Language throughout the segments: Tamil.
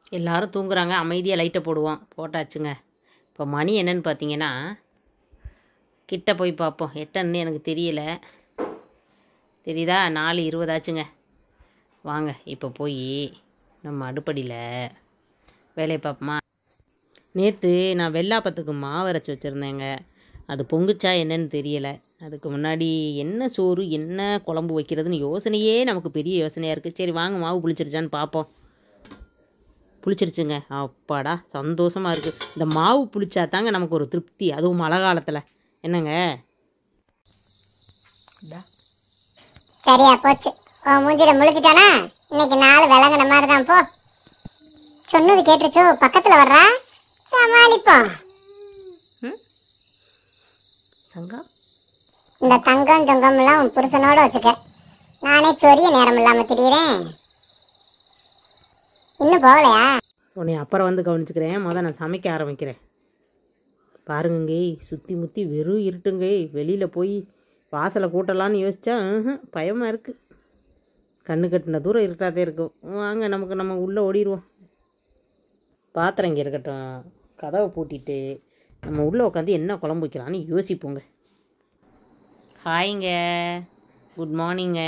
எல்லாரும் தூங்குறாங்க அமைதியாக லைட்டை போடுவோம் போட்டாச்சுங்க இப்போ மணி என்னன்னு பார்த்தீங்கன்னா கிட்ட போய் பார்ப்போம் எட்டன்னு எனக்கு தெரியல தெரியுதா நாலு இருபதாச்சுங்க வாங்க இப்போ போய் நம்ம அடுப்படியில் வேலையை பார்ப்போமா நேற்று நான் வெள்ளாப்பத்துக்கு மாவு அரைச்சி வச்சுருந்தேங்க அது பொங்குச்சா என்னன்னு தெரியலை அதுக்கு முன்னாடி என்ன சோறு என்ன குழம்பு வைக்கிறதுன்னு யோசனையே நமக்கு பெரிய யோசனையாக இருக்குது சரி வாங்க மாவு புளிச்சிருச்சான்னு பார்ப்போம் புளிச்சிருச்சுங்க அப்பாடா சந்தோஷமாக இருக்குது இந்த மாவு புளிச்சா தாங்க நமக்கு ஒரு திருப்தி அதுவும் மழை காலத்தில் என்னங்க இந்தா. சரியா போச்சு உன் மூஞ்சில முழிச்சிட்டானா இன்னைக்கு நாள் விளங்குன மாதிரி தான் போ சொன்னது கேட்டுருச்சோ பக்கத்துல வர்றா சமாளிப்போம் தங்கம் இந்த தங்கம் தொங்கம் எல்லாம் உன் புருஷனோட வச்சுக்க நானே சொரிய நேரம் இல்லாம திரியிறேன் இன்னும் போகலையா உன்னை அப்புறம் வந்து கவனிச்சுக்கிறேன் முதல் நான் சமைக்க ஆரம்பிக்கிறேன் பாருங்கங்க சுற்றி முற்றி வெறும் இருட்டுங்க வெளியில் போய் வாசலை கூட்டலான்னு யோசிச்சா ம்ஹும், பயமாக இருக்குது கண்ணு கட்டின தூரம் இருட்டாதே இருக்கும் வாங்க நமக்கு நம்ம உள்ளே ஓடிடுவோம் பாத்திரம் இங்கே இருக்கட்டும் கதவை பூட்டிட்டு நம்ம உள்ளே உட்காந்து என்ன குழம்பு வைக்கலான்னு யோசிப்போங்க ஹாய்ங்க குட் மார்னிங்க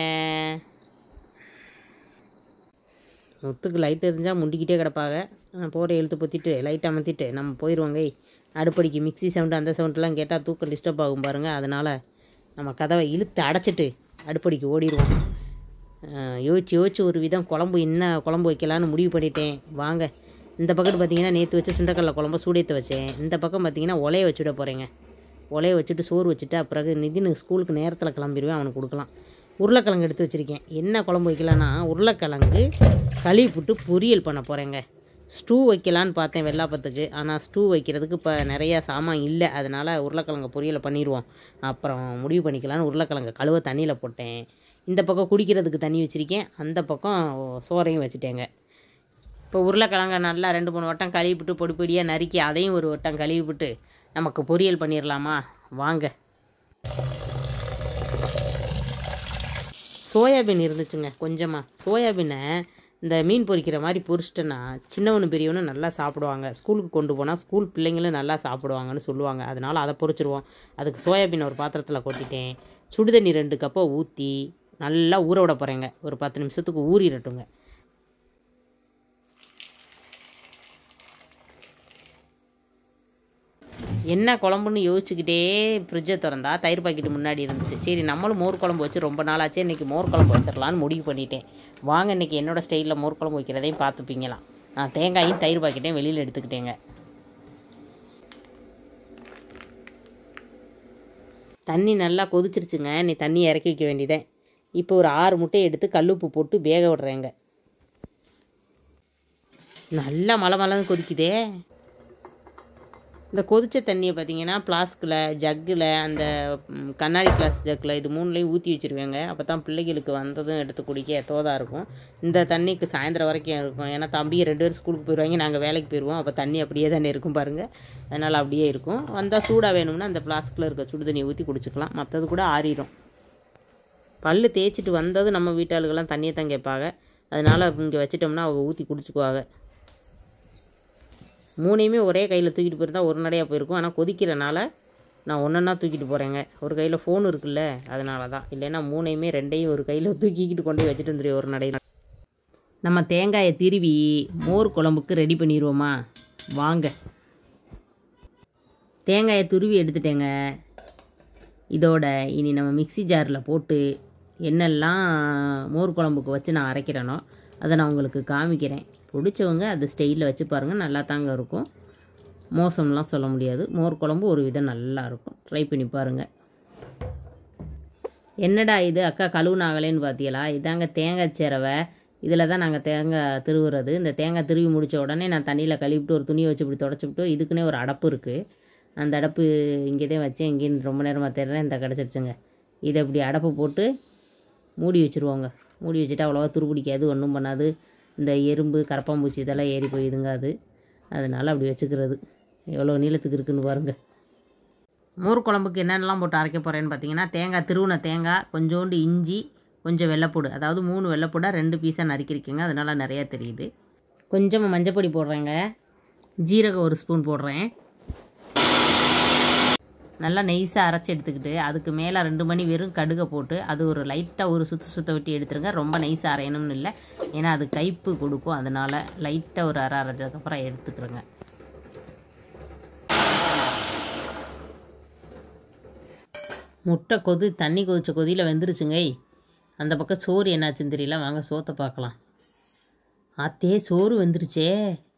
முத்துக்கு லைட் எரிஞ்சால் முண்டிக்கிட்டே கிடப்பாங்க போகிற இழுத்து பொத்திட்டு லைட் அமர்த்திட்டு நம்ம போயிடுவோங்க அடுப்படிக்கு மிக்ஸி சவுண்டு அந்த சவுண்டெலாம் கேட்டால் தூக்கம் டிஸ்டர்ப் ஆகும் பாருங்கள் அதனால் நம்ம கதவை இழுத்து அடைச்சிட்டு அடுப்படிக்கு ஓடிடுவோம் அஹ், யோசிச்சு யோசிச்சு ஒரு விதம் குழம்பு என்ன குழம்பு வைக்கலான்னு முடிவு பண்ணிட்டேன் வாங்க இந்த பக்கத்து பார்த்தீங்கன்னா நேற்று வச்ச சுண்டக்கடலை குழம்பு சூடேற்ற வச்சேன் இந்த பக்கம் பார்த்தீங்கன்னா ஒலைய வச்சுட போகிறேங்க ஒலைய வச்சுட்டு சோறு வச்சுட்டு பிறகு நிதினு ஸ்கூலுக்கு நேரத்தில் கிளம்பிடுவேன் அவனுக்கு கொடுக்கலாம் உருளைக்கிழங்கு எடுத்து வச்சுருக்கேன் என்ன குழம்பு வைக்கலான்னா உருளைக்கிழங்கு கழுவி போட்டு பொரியல் பண்ண போகிறேங்க ஸ்டூ வைக்கலான்னு பார்த்தேன் வெள்ளாப்பத்துக்கு ஆனால் ஸ்டூ வைக்கிறதுக்கு இப்போ நிறையா சாமான் இல்லை அதனால் உருளைக்கிழங்கு பொரியலை பண்ணிடுவோம் அப்புறம் முடிவு பண்ணிக்கலான்னு உருளைக்கிழங்கு கழுவ தண்ணியில் போட்டேன் இந்த பக்கம் குடிக்கிறதுக்கு தண்ணி வச்சுருக்கேன் அந்த பக்கம் சோறையும் வச்சுட்டேங்க இப்போ உருளைக்கிழங்க நல்லா ரெண்டு மூணு வட்டம் கழுவி விட்டு பொடி பொடியாக நறுக்கி அதையும் ஒரு வட்டம் கழுவி விட்டு நமக்கு பொரியல் பண்ணிடலாமா வாங்க சோயாபீன் இருந்துச்சுங்க கொஞ்சமாக சோயாபீனை இந்த மீன் பொரிக்கிற மாதிரி பொரிச்சிட்டேன்னா சின்னவனு பெரியவனும் நல்லா சாப்பிடுவாங்க ஸ்கூலுக்கு கொண்டு போனால் ஸ்கூல் பிள்ளைங்களும் நல்லா சாப்பிடுவாங்கன்னு சொல்லுவாங்க அதனால் அதை பொரிச்சிருவோம் அதுக்கு சோயாபீன் ஒரு பாத்திரத்தில் கொட்டிட்டேன் சுடுதண்ணி ரெண்டு கப்பை ஊற்றி நல்லா ஊற விட போகிறேங்க ஒரு பத்து நிமிஷத்துக்கு ஊறிடட்டுங்க என்ன குழம்புன்னு யோசிச்சுக்கிட்டே ஃப்ரிட்ஜை திறந்தா தயிர் பாக்கெட்டு முன்னாடி இருந்துச்சு சரி நம்மளும் மோர் குழம்பு வச்சு ரொம்ப நாளாச்சே இன்றைக்கி மோர் குழம்பு வச்சிடலான்னு முடிவு பண்ணிட்டேன் வாங்க இன்றைக்கி என்னோடய ஸ்டைலில் மோர் குழம்பு வைக்கிறதையும் பார்த்துப்பீங்களாம் நான் தேங்காயும் தயிர் பாக்கெட்டையும் வெளியில் எடுத்துக்கிட்டேங்க தண்ணி நல்லா கொதிச்சிருச்சுங்க நீ தண்ணி இறக்கி வைக்க வேண்டியதேன் இப்போ ஒரு ஆறு முட்டையை எடுத்து கல்லுப்பு போட்டு வேக விடுறேங்க நல்லா மலை மலைன்னு கொதிக்குதே இந்த கொதிச்ச தண்ணியை பார்த்தீங்கன்னா ஃப்ளாஸ்கில் ஜக்கில் அந்த ம், கண்ணாடி கிளாஸ் ஜக்கில் இது மூணுலேயும் ஊற்றி வச்சுருவேங்க அப்போ தான் பிள்ளைகளுக்கு வந்ததும் எடுத்து குடிக்க தோதாக இருக்கும் இந்த தண்ணிக்கு சாயந்தரம் வரைக்கும் இருக்கும் ஏன்னா தம்பி ரெண்டு பேரும் ஸ்கூலுக்கு போயிடுவாங்க நாங்கள் வேலைக்கு போயிடுவோம் அப்போ தண்ணி அப்படியே தானே இருக்கும் பாருங்கள் அதனால் அப்படியே இருக்கும் வந்தால் சூடாக வேணும்னா அந்த ஃப்ளாஸ்கில் இருக்க சுடு தண்ணியை ஊற்றி குடிச்சிக்கலாம் மற்றது கூட ஆறிடும் பல் தேய்ச்சிட்டு வந்ததும் நம்ம வீட்டாளுகெல்லாம் தண்ணியை தான் கேட்பாங்க அதனால் இங்கே வச்சிட்டோம்னா அவங்க ஊற்றி குடிச்சுக்குவாங்க மூணையுமே ஒரே கையில் தூக்கிட்டு போயிருந்தா ஒரு நடையாக போயிருக்கும் ஆனால் கொதிக்கிறனால நான் ஒன்றா தூக்கிட்டு போகிறேங்க ஒரு கையில் ஃபோன் இருக்குல்ல அதனால தான் இல்லைன்னா மூணையுமே ரெண்டையும் ஒரு கையில் தூக்கிக்கிட்டு கொண்டு போய் வச்சுட்டு வந்துடுவேன் ஒரு நடையில் நம்ம தேங்காயை திருவி மோர் குழம்புக்கு ரெடி பண்ணிடுவோமா வாங்க தேங்காயை துருவி எடுத்துட்டேங்க இதோட இனி நம்ம மிக்ஸி ஜாரில் போட்டு என்னெல்லாம் மோர் குழம்புக்கு வச்சு நான் அரைக்கிறேனோ அதை நான் உங்களுக்கு காமிக்கிறேன் பிடிச்சவங்க அது ஸ்டைலில் வச்சு பாருங்கள் நல்லா தாங்க இருக்கும் மோசம்லாம் சொல்ல முடியாது மோர் குழம்பு ஒரு விதம் நல்லா இருக்கும் ட்ரை பண்ணி பாருங்கள் என்னடா இது அக்கா கழுவுனாங்களேன்னு பார்த்தீங்களா இதாங்க தேங்காய் சேரவை இதில் தான் நாங்கள் தேங்காய் திருவுறது இந்த தேங்காய் திருவி முடித்த உடனே நான் தண்ணியில் கழுவிட்டு ஒரு துணியை வச்சு இப்படி தொடச்சிவிட்டு இதுக்குன்னே ஒரு அடப்பு இருக்குது அந்த அடப்பு இங்கே தான் வச்சேன் இங்கேன்னு ரொம்ப நேரமாக தேடுறேன் இந்த கிடச்சிருச்சுங்க இதை இப்படி அடப்பு போட்டு மூடி வச்சுருவோங்க மூடி வச்சுட்டு அவ்வளோவா துருப்பிடிக்காது ஒன்றும் பண்ணாது இந்த எறும்பு கரப்பாம்பூச்சி இதெல்லாம் ஏறி போயிடுங்க அது அதனால் அப்படி வச்சுக்கிறது எவ்வளோ நீளத்துக்கு இருக்குன்னு பாருங்கள் மோர் குழம்புக்கு என்னென்னலாம் போட்டு அரைக்க போகிறேன்னு பார்த்தீங்கன்னா தேங்காய் திருவுன தேங்காய் கொஞ்சோண்டு இஞ்சி கொஞ்சம் வெள்ளைப்பூடு அதாவது மூணு வெள்ளைப்பூடாக ரெண்டு பீஸாக நறுக்கிருக்கீங்க அதனால் நிறையா தெரியுது கொஞ்சமாக மஞ்சப்பொடி போடுறேங்க ஜீரகம் ஒரு ஸ்பூன் போடுறேன் நல்லா நெய்ஸாக அரைச்சி எடுத்துக்கிட்டு அதுக்கு மேலே ரெண்டு மணி வெறும் கடுகை போட்டு அது ஒரு லைட்டாக ஒரு சுற்று சுத்த விட்டு எடுத்துருங்க ரொம்ப நைஸாக அரையணும்னு இல்லை ஏன்னா அது கைப்பு கொடுக்கும் அதனால் லைட்டாக ஒரு அரை அரைச்சதுக்கப்புறம் எடுத்துக்கிறேங்க முட்டை கொதி தண்ணி கொதிச்ச கொதியில் வெந்துருச்சுங்க அந்த பக்கம் சோறு என்னாச்சுன்னு தெரியல வாங்க சோத்தை பார்க்கலாம் ஆத்தே சோறு வெந்துருச்சே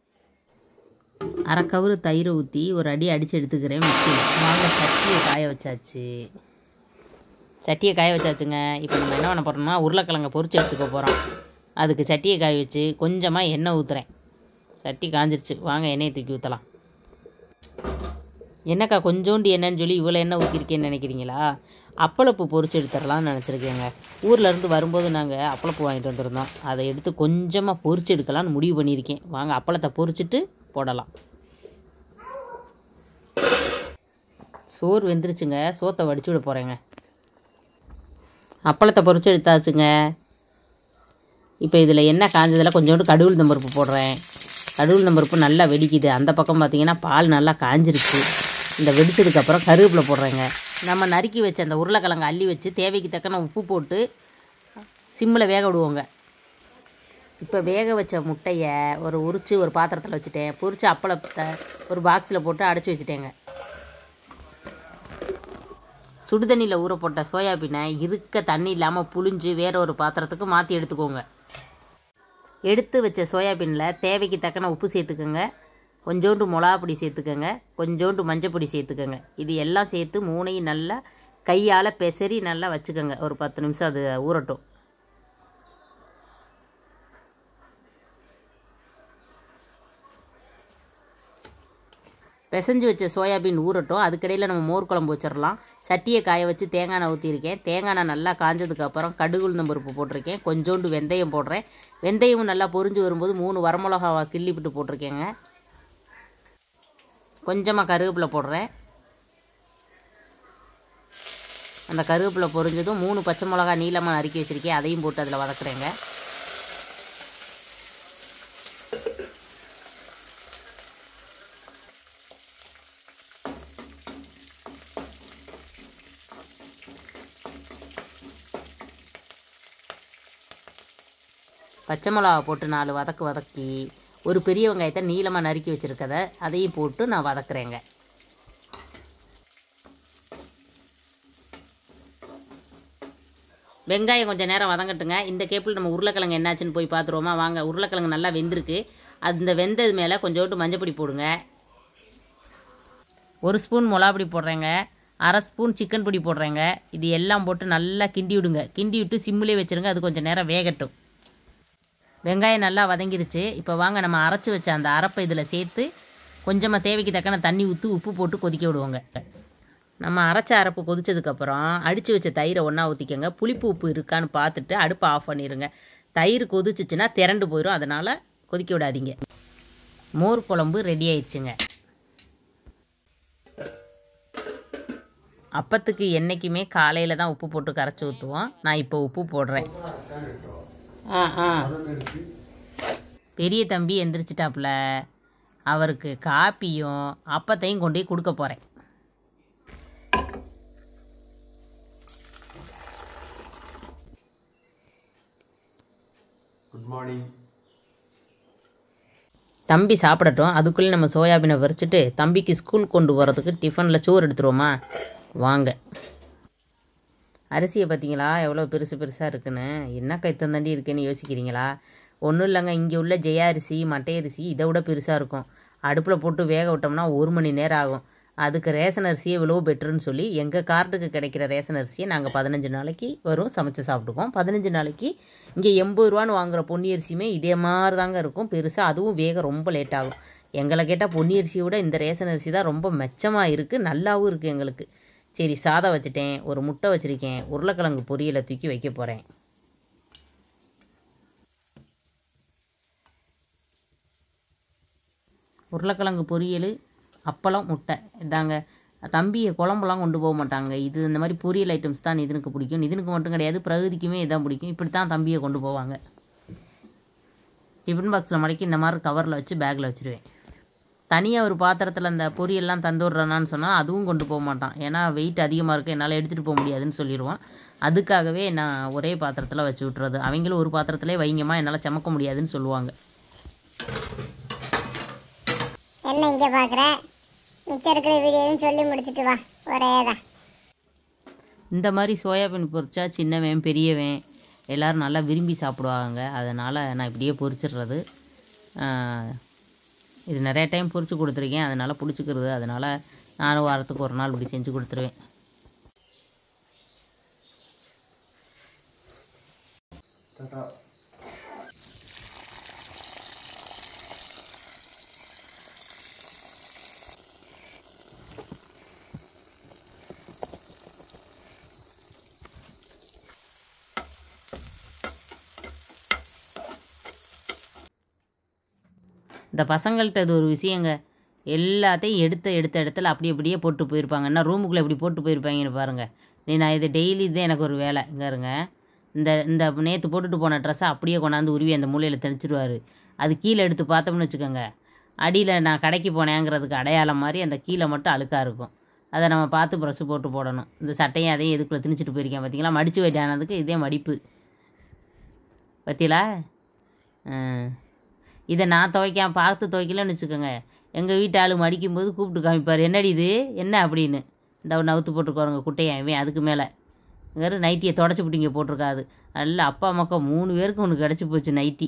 அரை கவுரு தயிரை ஊற்றி ஒரு அடி அடித்து எடுத்துக்கிறேன் மிக்சியில் வாங்க சட்டியை காய வச்சாச்சு சட்டியை காய வச்சாச்சுங்க இப்போ நம்ம என்ன பண்ண போகிறோம்னா உருளைக்கிழங்க பொரிச்சு எடுத்துக்க போகிறோம் அதுக்கு சட்டியை காய வச்சு கொஞ்சமாக எண்ணெய் ஊற்றுறேன் சட்டி காஞ்சிருச்சு வாங்க எண்ணெயை தூக்கி ஊற்றலாம் என்னக்கா கொஞ்சோண்டு எண்ணெய்னு சொல்லி இவ்வளோ எண்ணெய் ஊற்றிருக்கேன்னு நினைக்கிறீங்களா அப்பளப்பு பொரிச்சு எடுத்துடலாம்னு நினச்சிருக்கேங்க ஊர்லேருந்து வரும்போது நாங்கள் அப்பளப்பு வாங்கிட்டு வந்திருந்தோம் அதை எடுத்து கொஞ்சமாக பொரிச்சு எடுக்கலாம்னு முடிவு பண்ணியிருக்கேன் வாங்க அப்பளத்தை பொரிச்சிட்டு போடலாம் சோறு வெந்துருச்சுங்க சோத்தை வடிச்சு விட போகிறேங்க அப்பளத்தை பொரிச்சு எடுத்தாச்சுங்க இப்போ இதில் எண்ணெய் காஞ்சதில் கொஞ்சோண்டு கடுகுள் பருப்பு போடுறேன் கடுகுள் பருப்பு நல்லா வெடிக்குது அந்த பக்கம் பார்த்தீங்கன்னா பால் நல்லா காஞ்சிருச்சு இந்த வெடிச்சதுக்கப்புறம் கருவேப்பிலை போடுறேங்க நம்ம நறுக்கி வச்ச அந்த உருளைக்கிழங்கு அள்ளி வச்சு தேவைக்கு தக்கன உப்பு போட்டு சிம்மில் வேக விடுவோங்க இப்போ வேக வச்ச முட்டையை ஒரு உரித்து ஒரு பாத்திரத்தில் வச்சுட்டேன் பொரிச்சு அப்பளத்தை ஒரு பாக்ஸில் போட்டு அடைச்சி வச்சுட்டேங்க சுடுதண்ணியில் ஊற போட்ட சோயாபீனை இருக்க தண்ணி இல்லாமல் புழிஞ்சு வேற ஒரு பாத்திரத்துக்கு மாற்றி எடுத்துக்கோங்க எடுத்து வச்ச சோயாபீனில் தேவைக்கு தக்கன உப்பு சேர்த்துக்கோங்க கொஞ்சோண்டு மிளகா பொடி சேர்த்துக்கோங்க கொஞ்சோண்டு மஞ்சள் பொடி சேர்த்துக்கோங்க இது எல்லாம் சேர்த்து மூணையும் நல்லா கையால் பெசரி நல்லா வச்சுக்கோங்க ஒரு பத்து நிமிஷம் அது ஊறட்டும் பிசைஞ்சு வச்ச சோயாபீன் ஊறட்டும் அதுக்கிடையில் நம்ம மோர் குழம்பு வச்சிடலாம் சட்டியை காய வச்சு தேங்காய் எண்ணெய் ஊற்றிருக்கேன் தேங்காய் எண்ணெய் நல்லா காஞ்சதுக்கப்புறம் கடுகு உளுந்தம் பருப்பு போட்டிருக்கேன் கொஞ்சோண்டு வெந்தயம் போடுறேன் வெந்தயமும் நல்லா பொரிஞ்சு வரும்போது மூணு வரமிளகாவை கிள்ளி விட்டு போட்டிருக்கேங்க கொஞ்சமாக கருவேப்பிலை போடுறேன் அந்த கருவேப்பிலை பொரிஞ்சதும் மூணு பச்சை மிளகா நீளமாக நறுக்கி வச்சுருக்கேன் அதையும் போட்டு அதில் வதக்குறேங்க பச்சை மிளகா போட்டு நாலு வதக்கு வதக்கி ஒரு பெரிய வெங்காயத்தை நீளமாக நறுக்கி வச்சுருக்கத அதையும் போட்டு நான் வதக்குறேங்க வெங்காயம் கொஞ்சம் நேரம் வதங்கட்டுங்க இந்த கேப்பில் நம்ம உருளைக்கிழங்கு என்னாச்சுன்னு போய் பார்த்துருவோமா வாங்க உருளைக்கிழங்கு நல்லா வெந்திருக்கு அந்த வெந்தது மேலே கொஞ்சோண்டு மஞ்சப்பொடி போடுங்க ஒரு ஸ்பூன் மிளகாப்பொடி போடுறேங்க அரை ஸ்பூன் சிக்கன் பொடி போடுறேங்க இது எல்லாம் போட்டு நல்லா கிண்டி விடுங்க கிண்டி விட்டு சிம்மிலே வச்சுருங்க அது கொஞ்சம் நேரம் வேகட்டும் வெங்காயம் நல்லா வதங்கிருச்சு இப்போ வாங்க நம்ம அரைச்சி வச்ச அந்த அரைப்பை இதில் சேர்த்து கொஞ்சமாக தேவைக்கு தக்கன தண்ணி ஊற்றி உப்பு போட்டு கொதிக்க விடுவோங்க நம்ம அரைச்ச அரைப்பு கொதிச்சதுக்கப்புறம் அடித்து வச்ச தயிரை ஒன்றா ஊற்றிக்கோங்க புளிப்பு உப்பு இருக்கான்னு பார்த்துட்டு அடுப்பை ஆஃப் பண்ணிடுங்க தயிர் கொதிச்சிச்சுன்னா திரண்டு போயிடும் அதனால் கொதிக்க விடாதீங்க மோர் குழம்பு ரெடி ஆயிடுச்சுங்க அப்பத்துக்கு என்றைக்குமே காலையில் தான் உப்பு போட்டு கரைச்சி ஊற்றுவோம் நான் இப்போ உப்பு போடுறேன் ஆ ஆ பெரிய தம்பி எந்திரிச்சிட்டாப்புல அவருக்கு காப்பியும் அப்பத்தையும் கொண்டு போய் கொடுக்க போகிறேன் குட் மார்னிங் தம்பி சாப்பிடட்டும் அதுக்குள்ளே நம்ம சோயாபீனை வறுத்துட்டு தம்பிக்கு ஸ்கூல் கொண்டு போகிறதுக்கு டிஃபனில் சோறு எடுத்துருவோமா வாங்க அரிசியை பார்த்தீங்களா எவ்வளோ பெருசு பெருசாக இருக்குன்னு என்ன கைத்தந்தாண்டி இருக்குன்னு யோசிக்கிறீங்களா ஒன்றும் இல்லைங்க இங்கே உள்ள ஜெயா அரிசி மட்டை அரிசி இதை விட பெருசாக இருக்கும் அடுப்பில் போட்டு வேக விட்டோம்னா ஒரு மணி நேரம் ஆகும் அதுக்கு ரேஷன் அரிசியே இவ்வளோ பெட்டருன்னு சொல்லி எங்கள் கார்டுக்கு கிடைக்கிற ரேஷன் அரிசியை நாங்கள் பதினஞ்சு நாளைக்கு வரும் சமைச்சு சாப்பிட்டுக்குவோம் பதினஞ்சு நாளைக்கு இங்கே எண்பது ரூபான்னு வாங்குற பொன்னி அரிசியுமே இதே மாதிரி தாங்க இருக்கும் பெருசாக அதுவும் வேக ரொம்ப லேட் ஆகும் எங்களை கேட்டால் பொன்னி அரிசியை விட இந்த ரேஷன் அரிசி தான் ரொம்ப மெச்சமாக இருக்குது நல்லாவும் இருக்குது எங்களுக்கு சரி சாதம் வச்சுட்டேன் ஒரு முட்டை வச்சுருக்கேன் உருளைக்கிழங்கு பொரியலை தூக்கி வைக்க போகிறேன் உருளைக்கிழங்கு பொரியல் அப்பளம் முட்டை இதாங்க தம்பி குழம்புலாம் கொண்டு போக மாட்டாங்க இது இந்த மாதிரி பொரியல் ஐட்டம்ஸ் தான் நிதினுக்கு பிடிக்கும் நிதினுக்கு மட்டும் கிடையாது பிரகதிக்குமே இதான் பிடிக்கும் இப்படி தான் தம்பியை கொண்டு போவாங்க டிஃபன் பாக்ஸில் மடக்கி இந்த மாதிரி கவரில் வச்சு பேக்கில் வச்சுருவேன் தனியாக ஒரு பாத்திரத்தில் அந்த பொரியெல்லாம் தந்து விட்றானான்னு சொன்னால் அதுவும் கொண்டு போக மாட்டான் ஏன்னா வெயிட் அதிகமாக இருக்குது என்னால் எடுத்துகிட்டு போக முடியாதுன்னு சொல்லிடுவான் அதுக்காகவே நான் ஒரே பாத்திரத்தில் வச்சு விட்றது அவங்களும் ஒரு பாத்திரத்திலே வைங்கம்மா என்னால் சமக்க முடியாதுன்னு சொல்லுவாங்க என்ன இங்கே பார்க்குற மிச்சம் இருக்கிற வீடியோவும் சொல்லி முடிச்சிட்டு வா ஒரே தான் இந்த மாதிரி சோயாபீன் பொரிச்சா சின்னவன் பெரியவன் எல்லோரும் நல்லா விரும்பி சாப்பிடுவாங்க அதனால் நான் இப்படியே பொரிச்சிடுறது ஆஹ், இது நிறைய டைம் பொரிச்சு கொடுத்துருக்கேன் அதனால் பிடிச்சிக்கிறது அதனால் நானும் வாரத்துக்கு ஒரு நாள் இப்படி செஞ்சு கொடுத்துருவேன் இந்த பசங்கள்கிட்ட இது ஒரு விஷயங்க எல்லாத்தையும் எடுத்த எடுத்த இடத்துல அப்படி அப்படியே போட்டு போயிருப்பாங்க என்ன ரூமுக்குள்ளே இப்படி போட்டு போயிருப்பாங்கன்னு பாருங்கள் நீ நான் இது டெய்லி இதே எனக்கு ஒரு வேலை இங்கே இருங்க இந்த இந்த நேற்று போட்டுட்டு போன ட்ரெஸ்ஸை அப்படியே கொண்டாந்து உருவி அந்த மூலையில் தெளிச்சிடுவார் அது கீழே எடுத்து பார்த்தோம்னு வச்சுக்கோங்க அடியில் நான் கடைக்கு போனேங்கிறதுக்கு அடையாளம் மாதிரி அந்த கீழே மட்டும் அழுக்காக இருக்கும் அதை நம்ம பார்த்து ப்ரெஷ்ஷு போட்டு போடணும் இந்த சட்டையும் அதையும் எதுக்குள்ளே திணிச்சிட்டு போயிருக்கேன் பார்த்தீங்களா மடித்து வைட்டானதுக்கு இதே மடிப்பு பத்தியலா இதை நான் துவைக்காம பார்த்து துவைக்கலன்னு வச்சுக்கோங்க எங்கள் வீட்டு ஆள் மடிக்கும்போது கூப்பிட்டு காமிப்பார் என்னடி இது என்ன அப்படின்னு இந்த நவுத்து போட்டுருக்கோருங்க குட்டையன் இவன் அதுக்கு மேலே வேறு நைட்டியை தொடச்சி விட்டு இங்கே போட்டிருக்காது நல்லா அப்பா மக்கா மூணு பேருக்கு ஒன்று கிடச்சி போச்சு நைட்டி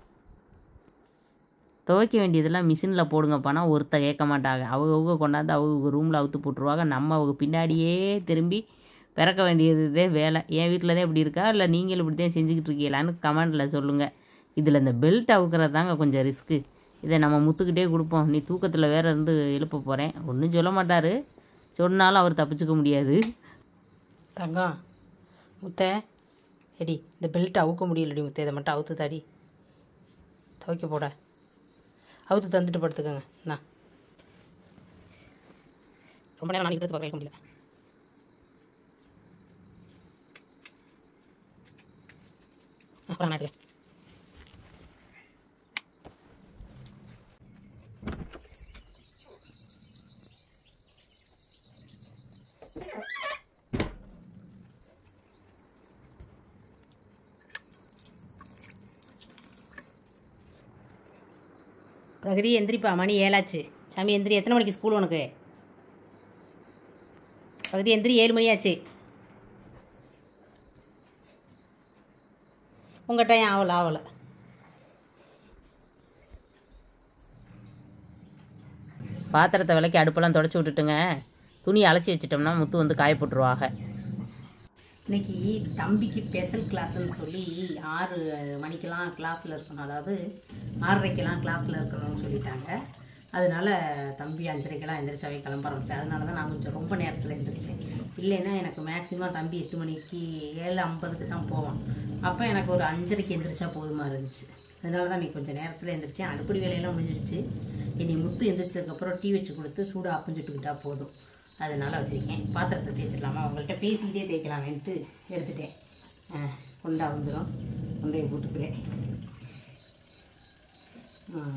துவைக்க வேண்டியதெல்லாம் மிஷினில் போடுங்கப்பானா ஒருத்த கேட்க மாட்டாங்க அவங்க அவங்க கொண்டாந்து அவங்க ரூமில் அவுத்து போட்டுருவாங்க நம்ம அவங்க பின்னாடியே திரும்பி பிறக்க வேண்டியதுதே வேலை என் வீட்டில் தான் இப்படி இருக்கா இல்லை நீங்களும் இப்படி தான் செஞ்சுக்கிட்டு இருக்கீங்களான்னு கமெண்டில் சொல்லுங்கள் இதில் இந்த பெல்ட் அவுக்கிறது தாங்க கொஞ்சம் ரிஸ்க்கு இதை நம்ம முத்துக்கிட்டே கொடுப்போம் நீ தூக்கத்தில் வேற இருந்து எழுப்ப போகிறேன் ஒன்றும் சொல்ல மாட்டார் சொன்னாலும் அவர் தப்பிச்சுக்க முடியாது தங்கம் முத்த எடி இந்த பெல்ட் அவுக்க முடியலடி முத்த இதை மட்டும் அவுத்து தாடி துவைக்க போட அவுத்து தந்துட்டு படுத்துக்கோங்க நான் ரொம்ப நேரம் நான் எடுத்து பார்க்க முடியல அப்புறம் நான் எடுக்கிறேன் பிரகதி எந்திரிப்பா மணி ஏழாச்சு சாமி எந்திரி எத்தனை மணிக்கு ஸ்கூல் உனக்கு பிரகதி எந்திரி ஏழு மணி ஆச்சு உங்கள் டைம் ஆகலை ஆகலை பாத்திரத்தை விளக்கி அடுப்பெல்லாம் தொடச்சி விட்டுட்டுங்க துணி அலசி வச்சிட்டோம்னா முத்து வந்து காய போட்டுருவாங்க இன்னைக்கு தம்பிக்கு ஸ்பெஷல் கிளாஸ்ன்னு சொல்லி ஆறு மணிக்கெல்லாம் கிளாஸில் இருக்கணும் அதாவது ஆறரைக்கெல்லாம் கிளாஸில் இருக்கணும்னு சொல்லிட்டாங்க அதனால தம்பி அஞ்சரைக்கெல்லாம் எந்திரிச்சாவே கிளம்ப ஆரம்பிச்சேன் அதனால தான் நான் கொஞ்சம் ரொம்ப நேரத்தில் எந்திரிச்சேன் இல்லைன்னா எனக்கு மேக்ஸிமம் தம்பி எட்டு மணிக்கு ஏழு ஐம்பதுக்கு தான் போவான் அப்போ எனக்கு ஒரு அஞ்சரைக்கு எந்திரிச்சா போதுமா இருந்துச்சு அதனால தான் நீ கொஞ்சம் நேரத்தில் எந்திரிச்சேன் அடுப்படி வேலையெல்லாம் முடிஞ்சிடுச்சு இனி முத்து எந்திரிச்சதுக்கப்புறம் டீ வச்சு கொடுத்து சூடாக அப்பஞ்சுட்டுக்கிட்டா போதும் அதனால் வச்சுருக்கேன் பாத்திரத்தை தேய்ச்சிடலாமா அவங்கள்ட்ட பேசிக்கிட்டே தேய்க்கலாமேன்ட்டு எடுத்துட்டேன் ஆ, கொண்டா வந்துடும் கொண்டையை போட்டுக்கிறேன் ஆ.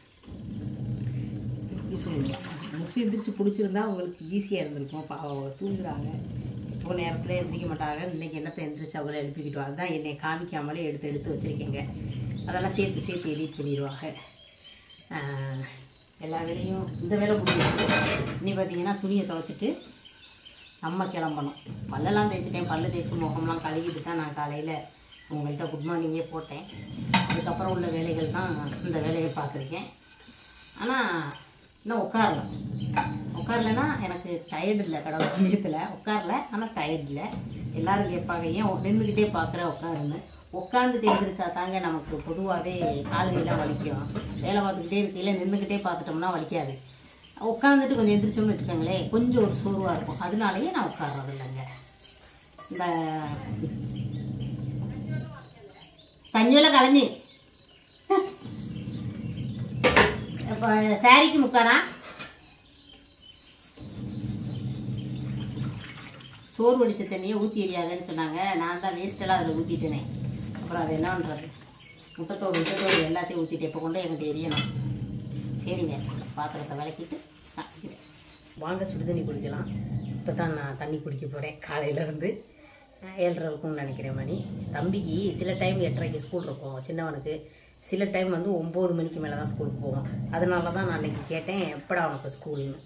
எப்படி சொல்லுங்க முத்து எந்திரிச்சு பிடிச்சிருந்தா உங்களுக்கு ஈஸியாக இருந்திருக்கும் பாவம் அவங்க தூங்குறாங்க இப்போ நேரத்தில் எந்திரிக்க மாட்டாங்க இன்னைக்கு என்னத்தை எந்திரிச்சு அவங்கள எழுப்பிக்கிட்டோம் அதுதான் என்னை காமிக்காமலே எடுத்து எடுத்து வச்சுருக்கேங்க அதெல்லாம் சேர்த்து சேர்த்து எடிட் பண்ணிடுவாங்க ஆஹ், எல்லா வேலையும் இந்த வேலை முடியும் இன்னி பார்த்தீங்கன்னா துணியை துவைச்சிட்டு நம்ம கிளம்பணும் பல்லெல்லாம் தேய்ச்சிட்டேன் பல்லு தேய்ச்சி முகம்லாம் கழுவிட்டு தான் நான் காலையில் உங்கள்கிட்ட குட் மார்னிங்கே போட்டேன் அதுக்கப்புறம் உள்ள வேலைகள் தான் இந்த வேலையை பார்த்துருக்கேன் ஆனால் இன்னும் உட்காரல உட்காரலன்னா எனக்கு டயர்டு இல்லை கடவுள் புண்ணியத்தில் உட்காரல ஆனால் டயர்டு இல்லை எல்லாரும் கேட்பாங்க ஏன் நின்றுக்கிட்டே பார்க்குற உட்காருன்னு உட்காந்துட்டு எழுந்திரிச்சா தாங்க நமக்கு பொதுவாகவே கால்கையெல்லாம் வலிக்கும் வேலை பார்த்துக்கிட்டே இருக்கையில் நின்றுக்கிட்டே பார்த்துட்டோம்னா வலிக்காது உட்காந்துட்டு கொஞ்சம் எந்திரிச்சோம்னு வச்சுக்கோங்களேன் கொஞ்சம் ஒரு சோர்வாக இருக்கும் அதனாலேயே நான் உட்கார்றது இல்லைங்க இந்த கஞ்சோல கலைஞ்சி இப்போ சாரிக்கு முக்கானா சோறு வடித்த தண்ணியை ஊற்றி எரியாதுன்னு சொன்னாங்க நான் தான் வேஸ்ட்டெல்லாம் அதில் ஊற்றிட்டேனே அப்புறம் அது என்ன பண்ணுறது முட்டைத்தோடு முட்டைத்தோடு எல்லாத்தையும் ஊற்றிட்டு இப்போ கொண்டு எங்கிட்ட எரியணும் சரிங்க பாத்திரத்தை விளக்கிட்டு நான் வைக்கிறேன். வாங்க சுடு தண்ணி குடிக்கலாம் இப்போ தான் நான் தண்ணி குடிக்க போகிறேன் காலையிலேருந்து ஏழரை இருக்கும்னு நினைக்கிறேன் மணி தம்பிக்கு சில டைம் எட்டரைக்கு ஸ்கூல் இருக்கும் சின்னவனுக்கு சில டைம் வந்து ஒம்பது மணிக்கு மேலே தான் ஸ்கூலுக்கு போவோம் அதனால தான் நான் அன்றைக்கி கேட்டேன் எப்படா அவனுக்கு ஸ்கூல்னு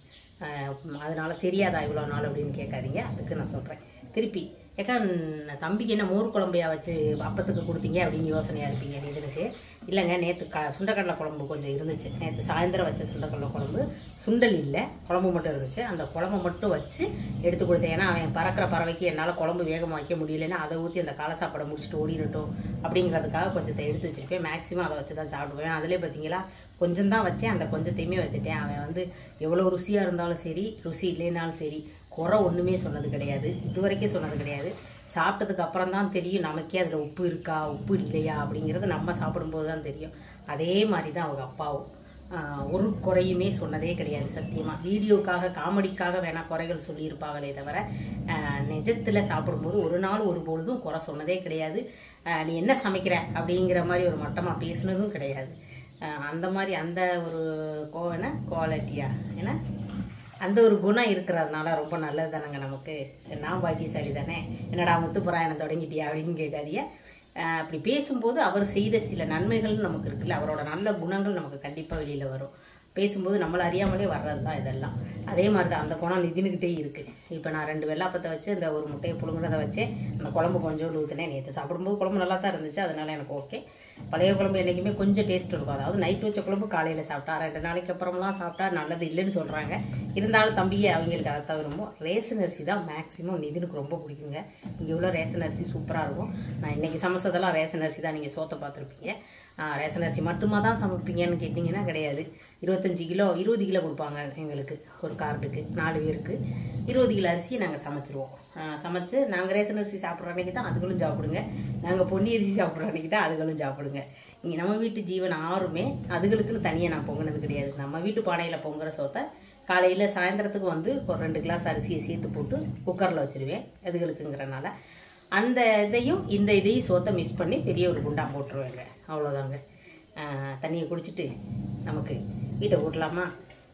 அதனால தெரியாதா இவ்வளோ நாள் அப்படின்னு கேட்காதீங்க அதுக்கு நான் சொல்கிறேன் திருப்பி ஏக்கா ந- தம்பிக்கு என்ன மோர் குழம்பையா வச்சு அப்பத்துக்கு கொடுத்தீங்க அப்படின்னு யோசனையாக இருப்பீங்க நிதனுக்கு இல்லைங்க நேற்று க சுண்டக்கடலை குழம்பு கொஞ்சம் இருந்துச்சு நேற்று சாயந்தரம் வச்ச சுண்டக்கடலை குழம்பு சுண்டல் இல்லை குழம்பு மட்டும் இருந்துச்சு அந்த குழம்பு மட்டும் வச்சு எடுத்து கொடுத்தேன் ஏன்னா அவன் பறக்கிற பறவைக்கு என்னால் குழம்பு வேகமாக வைக்க முடியலன்னா அதை ஊற்றி அந்த காலை சாப்பாடை முடிச்சுட்டு ஓடிடட்டும் அப்படிங்கிறதுக்காக கொஞ்சத்தை எடுத்து வச்சிருப்பேன் மேக்ஸிமம் அதை வச்சு தான் சாப்பிடுவேன் அதிலே பார்த்தீங்களா கொஞ்சம் தான் வச்சேன் அந்த கொஞ்சத்தையுமே வச்சுட்டேன் அவன் வந்து எவ்வளோ ருசியாக இருந்தாலும் சரி ருசி இல்லைனாலும் சரி குறை ஒன்றுமே சொன்னது கிடையாது இது வரைக்கும் சொன்னது கிடையாது சாப்பிட்டதுக்கு அப்புறம் தான் தெரியும் நமக்கே அதில் உப்பு இருக்கா உப்பு இல்லையா அப்படிங்கிறது நம்ம சாப்பிடும்போது தான் தெரியும் அதே மாதிரி தான் அவங்க அப்பாவும் ஆஹ், ஒரு குறையுமே சொன்னதே கிடையாது சத்தியமாக வீடியோக்காக காமெடிக்காக வேணால் குறைகள் சொல்லியிருப்பாங்களே தவிர நிஜத்தில் சாப்பிடும்போது ஒரு நாள் ஒரு பொழுதும் குறை சொன்னதே கிடையாது ஆஹ், நீ என்ன சமைக்கிற அப்படிங்கிற மாதிரி ஒரு மட்டமாக பேசுனதும் கிடையாது ஆஹ், அந்த மாதிரி அந்த ஒரு கோ என்ன குவாலிட்டியா ஏன்னா அந்த ஒரு குணம் இருக்கிறதுனால ரொம்ப நல்லது தானேங்க நமக்கு நான் பாக்கியசாலி தானே என்னடா முத்து புராயணம் தொடங்கிட்டியா அப்படின்னு கேட்காதீங்க ஆஹ் அப்படி பேசும்போது அவர் செய்த சில நன்மைகள் நமக்கு இருக்குல்ல அவரோட நல்ல குணங்கள் நமக்கு கண்டிப்பாக வெளியில் வரும் பேசும்போது நம்மளை அறியாமலே வர்றது தான் இதெல்லாம் அதே மாதிரி தான் அந்த குணம் நிதினுக்கிட்டே இருக்குது இப்போ நான் ரெண்டு வெள்ளாப்பத்தை வச்சு இந்த ஒரு முட்டையை புழுங்குறத வச்சு அந்த குழம்பு கொஞ்சோண்டு ஊற்றினேன் நேற்று சாப்பிடும்போது குழம்பு நல்லா தான் இருந்துச்சு அதனால எனக்கு ஓகே பழைய குழம்பு என்றைக்குமே கொஞ்சம் டேஸ்ட் இருக்கும் அதாவது நைட் வச்ச குழம்பு காலையில் சாப்பிட்டா ரெண்டு நாளைக்கு அப்புறம்லாம் சாப்பிட்டா நல்லது இல்லைன்னு சொல்கிறாங்க இருந்தாலும் தம்பியை அவங்களுக்கு அதை தான் விரும்பும் ரேஷன் அரிசி தான் மேக்ஸிமம் நிதினுக்கு ரொம்ப பிடிக்குங்க இங்கே உள்ள ரேஷன் அரிசி சூப்பராக இருக்கும் நான் இன்றைக்கி சமைச்சதெல்லாம் ரேஷன் அரிசி தான் நீங்கள் சோத்தை பார்த்துருப்பீங்க ரேஷன் அரிசி மட்டுமா தான் சமைப்பீங்கன்னு கேட்டிங்கன்னா கிடையாது இருபத்தஞ்சி கிலோ இருபது கிலோ கொடுப்பாங்க எங்களுக்கு ஒரு கார்டுக்கு நாலு பேருக்கு இருபது கிலோ அரிசியை நாங்கள் சமைச்சிருவோம் ஆஹ் சமைச்சு நாங்கள் ரேஷன் அரிசி சாப்பிட்ற அன்றைக்கி தான் அதுகளும் சாப்பிடுங்க நாங்கள் பொன்னி அரிசி சாப்பிட்ற அன்றைக்கி தான் அதுகளும் சாப்பிடுங்க இங்கே நம்ம வீட்டு ஜீவன் ஆறுமே அதுகளுக்குன்னு தனியாக நான் பொங்கினது கிடையாது நம்ம வீட்டு பானையில் பொங்குற சோத்தை காலையில் சாயந்தரத்துக்கு வந்து ஒரு ரெண்டு கிளாஸ் அரிசியை சேர்த்து போட்டு குக்கரில் வச்சிருவேன் அதுகளுக்குங்கிறனால அந்த இதையும் இந்த இதையும் சோத்தை மிஸ் பண்ணி பெரிய ஒரு குண்டா போட்டுருவேங்க அவ்வளோதாங்க ஆஹ் தண்ணியை குடிச்சிட்டு நமக்கு வீட்டை கூட்டலாமா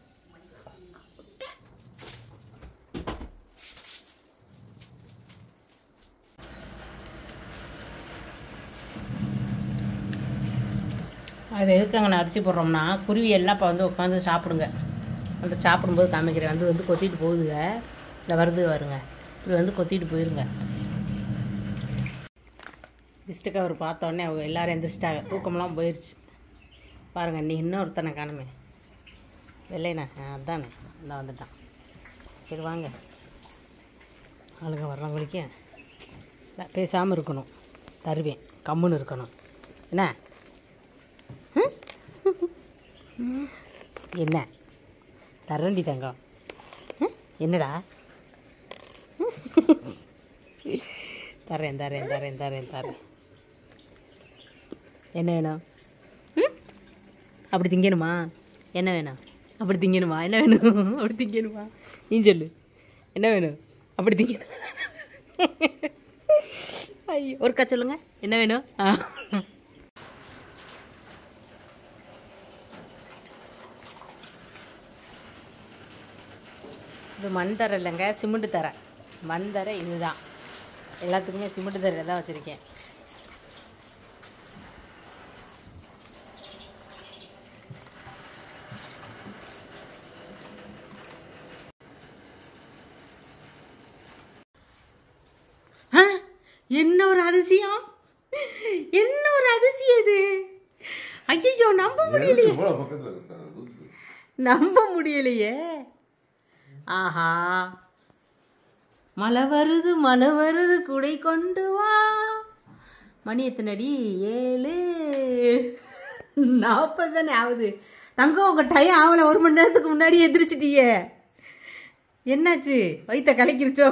அது எதுக்காங்க நான் அரிசி போடுறோம்னா குருவி எல்லாம் இப்போ வந்து உட்காந்து சாப்பிடுங்க அந்த சாப்பிடும்போது காமிக்கிறேன் வந்து வந்து கொத்திட்டு போகுதுங்க இந்த வருது வருங்க இப்படி வந்து கொத்திட்டு போயிருங்க பிஸ்டு கவர் பார்த்த உடனே அவங்க எல்லாரும் எந்திரிச்சிட்டாங்க தூக்கம்லாம் போயிடுச்சு பாருங்க நீ இன்னொருத்தனை காணுமே வெள்ளைண்ணா ஆ, அதானே இந்த வந்துட்டான் சரி வாங்க ஆளுங்க வர்றவங்களுக்கே பேசாமல் இருக்கணும் தருவேன் கம்முன்னு இருக்கணும் என்ன ம்? என்ன தரண்டி தங்கம் ம்? என்னடா தரேன் தரேன் தரேன் தரேன் தரேன் என்ன வேணும் ம்? அப்படி திங்கணுமா என்ன வேணும் அப்படி திங்கணுமா என்ன வேணும் அப்படி திங்கணுமா நீ சொல்லு என்ன வேணும் அப்படி திங்கணும் ஐயோ ஒருக்கா சொல்லுங்க என்ன வேணும் ஆ இது மண் தரை இல்லைங்க சிமெண்ட் தரை மண் தரை இதுதான் எல்லாத்துக்குமே சிமெண்ட் தரை தான் வச்சுருக்கேன் ஆ, என்ன ஒரு அதிசயம் என்ன ஒரு அதிசயம் இது ஐயோ நம்ப முடியலையே எவ்வளவு பக்கத்துல இருக்கா லூசு. நம்ப முடியலையே ஆஹா மழை வருது மழை வருது குடை கொண்டு வா மணி எத்தனை அடி ஏழு நாற்பது தானே ஆகுது தங்கம் உங்கள் டயம் ஆகலை ஒரு மணி நேரத்துக்கு முன்னாடி எந்திரிச்சிட்டீங்க என்னாச்சு வயிற்ற கலக்கிருச்சோ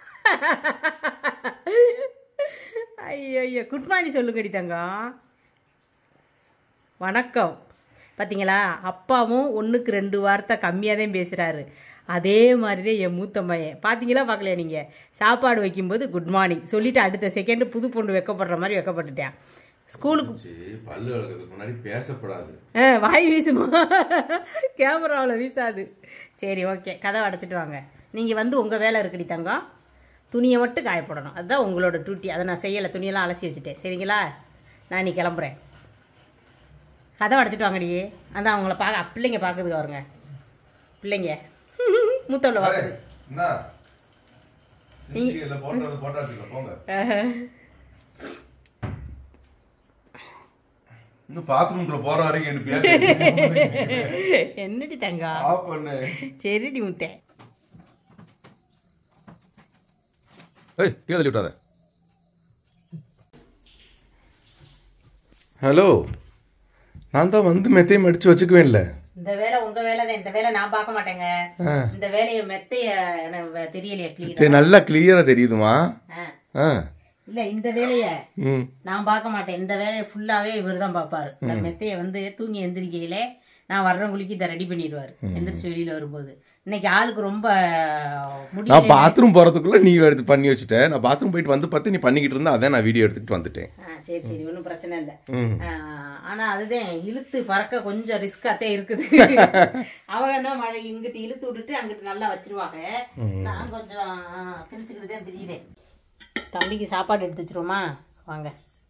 ஐயோ ஐயோ குட் மார்னிங் சொல்லுங்கடி தங்கம் வணக்கம் பார்த்தீங்களா அப்பாவும் ஒன்றுக்கு ரெண்டு வார்த்தை கம்மியாக தான் பேசுகிறாரு அதே மாதிரி தான் என் மூத்த பையன் பார்த்தீங்களா பார்க்கல நீங்கள் சாப்பாடு வைக்கும்போது குட் மார்னிங் சொல்லிவிட்டு அடுத்த செகண்டு புது பொண்ணு வைக்கப்படுற மாதிரி வைக்கப்பட்டுட்டேன் ஸ்கூலுக்கு சரி பல்லு விளக்கிறதுக்கு முன்னாடி பேசப்படாது ஆ, வாய் வீசுமா கேமராவில் வீசாது சரி ஓகே கதவை அடைச்சிட்டு வாங்க நீங்கள் வந்து உங்கள் வேலை இருக்குடி தங்கம் துணியை மட்டும் காய போடணும் அதுதான் உங்களோட டியூட்டி அதை நான் செய்யலை துணியெல்லாம் அலசி வச்சுட்டேன் சரிங்களா நான் நீ கிளம்புறேன் கதவை அடைச்சிட்டு வாங்கடி அதான் அவங்கள பார்க்க பிள்ளைங்க பார்க்குதுக்கு வருங்க பிள்ளைங்க மூத்தவளை பார்க்குது என்ன இல்ல போட்டது போட்டாச்சுல போங்க இன்னும் பாத்ரூம்குள்ள போற வரைக்கும் எனக்கு பேர் என்னடி தங்கம் ஆஃப் பண்ணு சரிடி முத்தே ஏய் கீழே தள்ளி விட்டாத ஹலோ நான் தான் வந்து மெத்தையும் அடிச்சு வச்சுக்குவேன் இல்லை இந்த வேலை உங்க வேலை தான் இந்த வேலை நான் பார்க்க மாட்டேங்க இந்த வேலையை மெத்தைய எனக்கு தெரியலையா கிளியர் நல்லா கிளியரா தெரியுதுமா ஆ இல்ல இந்த வேலைய ம் நான் பார்க்க மாட்டேன் இந்த வேலையை ஃபுல்லாவே இவர் தான் பார்ப்பாரு இந்த மெத்தைய வந்து தூங்கி எந்திரிக்கையில நான் வர்றவங்களுக்கு இதை ரெடி பண்ணிடுவாரு எந்திரிச்சு வெளியில வரும்போது இன்னைக்கு ஆளுக்கு ரொம்ப முடியல நான் பாத்ரூம் போறதுக்குள்ள நீ எடுத்து பண்ணி வச்சுட்ட நான் பாத்ரூம் போயிட்டு வந்து பார்த்து நீ பண்ணிக்கிட்டு இருந்தா அதான் நான் வீடியோ எடுத்துட்டு வந்துட்டேன் ஆ, சரி சரி ஒன்றும் பிரச்சனை இல்லை ம். ஆனா அதுதான் இழுத்து பறக்க கொஞ்சம் ரிஸ்காத்தே இருக்குது அவங்க என்ன மழை இங்கிட்டு இழுத்து விட்டுட்டு அங்கிட்டு நல்லா வச்சிருவாங்க நான் கொஞ்சம் திரிச்சுக்கிட்டு தான் தெரியுதேன் தம்பிக்கு சாப்பாடு எடுத்து வச்சிருவோமா வாங்க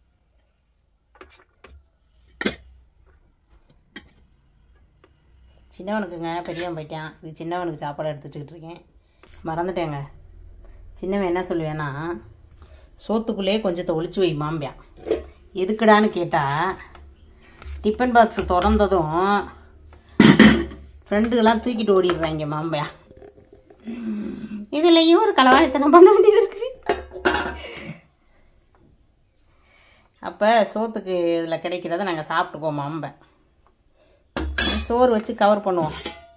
சின்னவனுக்குங்க பெரியவன் போயிட்டான் இது சின்னவனுக்கு சாப்பாடு எடுத்து வச்சுக்கிட்டு இருக்கேன் மறந்துட்டேங்க சின்னவன் என்ன சொல்லுவேன்னா சோத்துக்குள்ளேயே கொஞ்சத்தை ஒளிச்சு வை மாம்பியான் எதுக்குடான்னு கேட்டால் டிஃபன் பாக்ஸ் திறந்ததும் ஃப்ரெண்டுகள்லாம் தூக்கிட்டு ஓடிடுறாங்க மாம்பியா இதுலையும் ஒரு களவாணித்தனம் பண்ண வேண்டியது இருக்கு அப்போ சோத்துக்கு இதில் கிடைக்கிறத நாங்கள் சாப்பிட்டுக்குவோம் மாம்பை சோறு வச்சு கவர் பண்ணுவோம்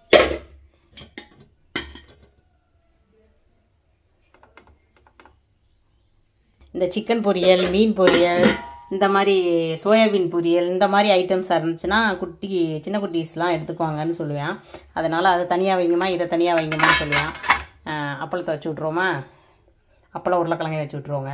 இந்த சிக்கன் பொரியல் மீன் பொரியல் இந்த மாதிரி சோயாபீன் பொரியல் இந்த மாதிரி ஐட்டம்ஸ் இருந்துச்சுன்னா குட்டி சின்ன குட்டீஸ்லாம் எடுத்துக்குவாங்கன்னு சொல்லுவேன் அதனால் அதை தனியாக வைங்கம்மா இதை தனியாக வைங்கம்மான்னு சொல்லுவேன் ஆஹ் அப்பளத்தை வச்சு விட்ருவோமா அப்பளம் உருளைக்கிழங்கு வச்சு விட்ருவோங்க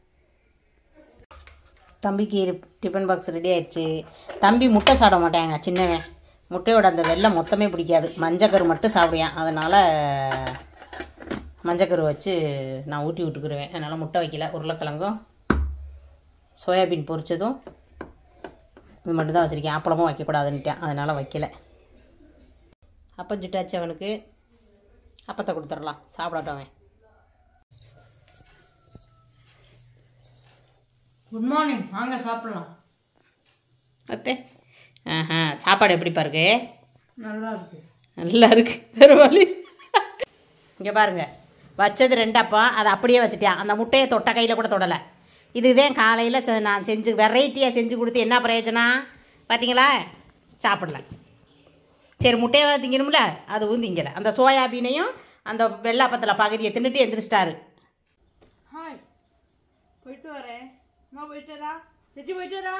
தம்பிக்கு டிஃபன் பாக்ஸ் ரெடி ஆயிடுச்சு தம்பி முட்டை சாப்பிட மாட்டாங்க சின்னவன் முட்டையோட அந்த வெள்ளை மொத்தமே பிடிக்காது மஞ்சக்கரு மட்டும் சாப்பிடுவேன் அதனால் மஞ்சக்கரு வச்சு நான் ஊட்டி விட்டுக்கிருவேன் அதனால் முட்டை வைக்கல உருளைக்கிழங்கும் சோயாபீன் பொரிச்சதும் இது மட்டும் தான் வச்சுருக்கேன் அப்பளமும் வைக்கக்கூடாதுன்ட்டேன் அதனால் வைக்கல அப்பம் சுட்டாச்சு அவனுக்கு அப்பத்தை கொடுத்துடலாம் சாப்பிடட்டும் அவன் குட் மார்னிங் வாங்க சாப்பிடலாம் அத்தே ஆஹா சாப்பாடு எப்படி பாருக்கு நல்லா இருக்கு நல்லா இருக்கு வேறு வழி இங்கே பாருங்க வச்சது ரெண்டு அப்பம் அதை அப்படியே வச்சுட்டேன் அந்த முட்டையை தொட்ட கையில் கூட தொடலை இதுதான் காலையில் செ- நான் செஞ்சு வெரைட்டியாக செஞ்சு கொடுத்து என்ன பிரயோஜனம் பார்த்தீங்களா சாப்பிடல சரி முட்டையை திங்கணும்ல அதுவும் திங்கலை அந்த சோயாபீனையும் அந்த வெள்ளாப்பத்தில் பகுதியை தின்னுட்டு எந்திரிச்சிட்டாரு ஹாய் போயிட்டு வரேன் அம்மா போயிட்டு வரா செச்சு போயிட்டு வரா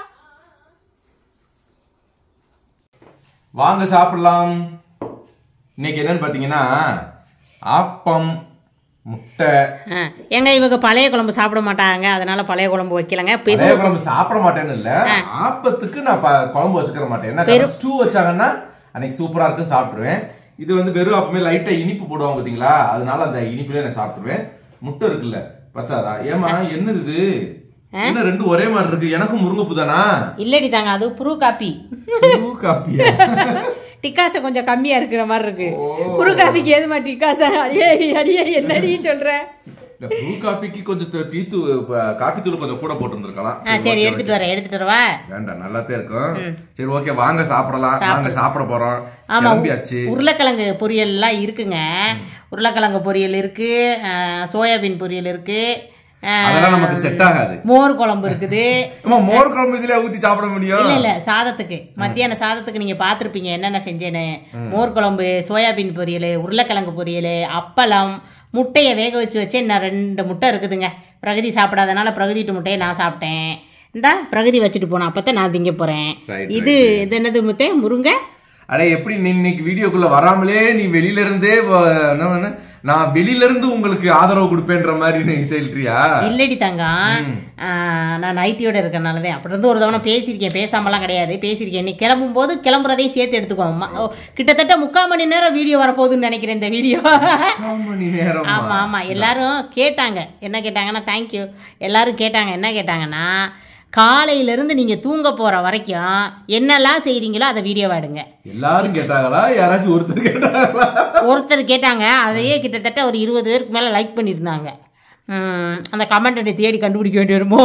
வாங்க சாப்பிடலாம் இன்னைக்கு என்னன்னு பார்த்தீங்கன்னா ஆப்பம் முட்டை ஆ ஏங்க இவங்க பழைய குழம்பு சாப்பிட மாட்டாங்க அதனால் பழைய குழம்பு வைக்கலங்க இப்போ இது பழைய குழம்பு சாப்பிட மாட்டேன்னு இல்ல ஆப்பத்துக்கு நான் ப- குழம்பு வச்சுக்கிற மாட்டேன் என்ன ஸ்டூ வச்சாங்கன்னா அன்னைக்கு சூப்பரா இருக்குன்னு சாப்பிட்டுருவேன் இது வந்து வெறும் அப்பமே லைட்டா இனிப்பு போடுவாங்க பாத்தீங்களா அதனால அந்த இனிப்புல நான் சாப்பிட்டுருவேன் முட்டை இருக்குல்ல பத்தாதா ஏமா என்னது இது என்ன ரெண்டும் ஒரே மாதிரி இருக்கு எனக்கும் முருங்கைப்பூ தானா இல்லடி தாங்க அது புரு காப்பி புது காப்பியா டிக்காசை கொஞ்சம் கம்மியா இருக்கிற மாதிரி இருக்கு புரு காப்பிக்கு ஏதுமா டிக்காசா அடியே அடியே என்னடி சொல்ற இந்த ப்ளூ காப்பிக்கு கொஞ்சம் த- டீ தூ ப- காப்பி தூள் கொஞ்சம் கூட போட்டுருந்துருக்கலாம் ஆ சரி எடுத்துட்டு வரேன் எடுத்துட்டு வரவா வேண்டாம் நல்லாத்தே இருக்கும் சரி ஓகே வாங்க சாப்பிடலாம் வாங்க சாப்பிட போறோம் ஆமா கிளம்பியாச்சு உருளைக்கிழங்கு பொரியல்லாம் இருக்குங்க உருளைக்கிழங்கு பொரியல் இருக்கு ஆ, சோயாபீன் பொரியல் இருக்கு ஆ, அதெல்லாம் நமக்கு செட் ஆகாது மோர் குழம்பு இருக்குது அம்மா மோர் குழம்பு இதுல ஊத்தி சாப்பிட முடியும் இல்ல இல்ல சாதத்துக்கு மத்தியான சாதத்துக்கு நீங்க பார்த்திருப்பீங்க என்னென்ன செஞ்சேன்னு மோர் குழம்பு சோயாபீன் பொரியல் உருளைக்கிழங்கு பொரியல் அப்பளம் முட்டையை வேக வச்சு வச்சு இன்னும் ரெண்டு முட்டை இருக்குதுங்க பிரகதி சாப்பிடாதனால பிரகதிட்டு முட்டையை நான் சாப்பிட்டேன் இந்தா பிரகதி வச்சுட்டு போனேன் அப்பதான் நான் திங்க போறேன் Right, இது இது என்னது முட்டை முருங்கை அடே எப்படி நீ இன்னைக்கு வீடியோக்குள்ள வராமலே நீ வெளியில இருந்தே வ- என்ன பண்ண, நான் வெளியில இருந்து உங்களுக்கு ஆதரவு கொடுப்பேன்ற மாதிரி நீ சொல்றியா இல்லடி தங்கம் ஆ, நான் நைட்டியோட இருக்கனாலதான் அப்படி இருந்து ஒரு தவணை பேசியிருக்கேன் பேசாமலாம் கிடையாது பேசியிருக்கேன் நீ கிளம்பும் போது கிளம்புறதையும் சேர்த்து எடுத்துக்கோ அம்மா. ஓ, கிட்டத்தட்ட முக்கால் மணி நேரம் வீடியோ வரப்போகுதுன்னு நினைக்கிறேன் இந்த வீடியோ முக்கால் மணி நேரம் ஆமா ஆமா எல்லாரும் கேட்டாங்க என்ன கேட்டாங்கன்னா தேங்க்யூ எல்லாரும் கேட்டாங்க என்ன கேட்டாங்கன்னா காலையில இருந்து நீங்க தூங்க போற வரைக்கும் என்னெல்லாம் செய்றீங்களோ அதை வீடியோவா எடுங்க எல்லாரும் கேட்டாங்களா யாராச்சும் ஒருத்தர் கேட்டாங்களா ஒருத்தர் கேட்டாங்க அதையே கிட்டத்தட்ட ஒரு இருபது பேருக்கு மேலே லைக் பண்ணியிருந்தாங்க உம், அந்த கமெண்ட்டை தேடி கண்டுபிடிக்க வேண்டி வருமோ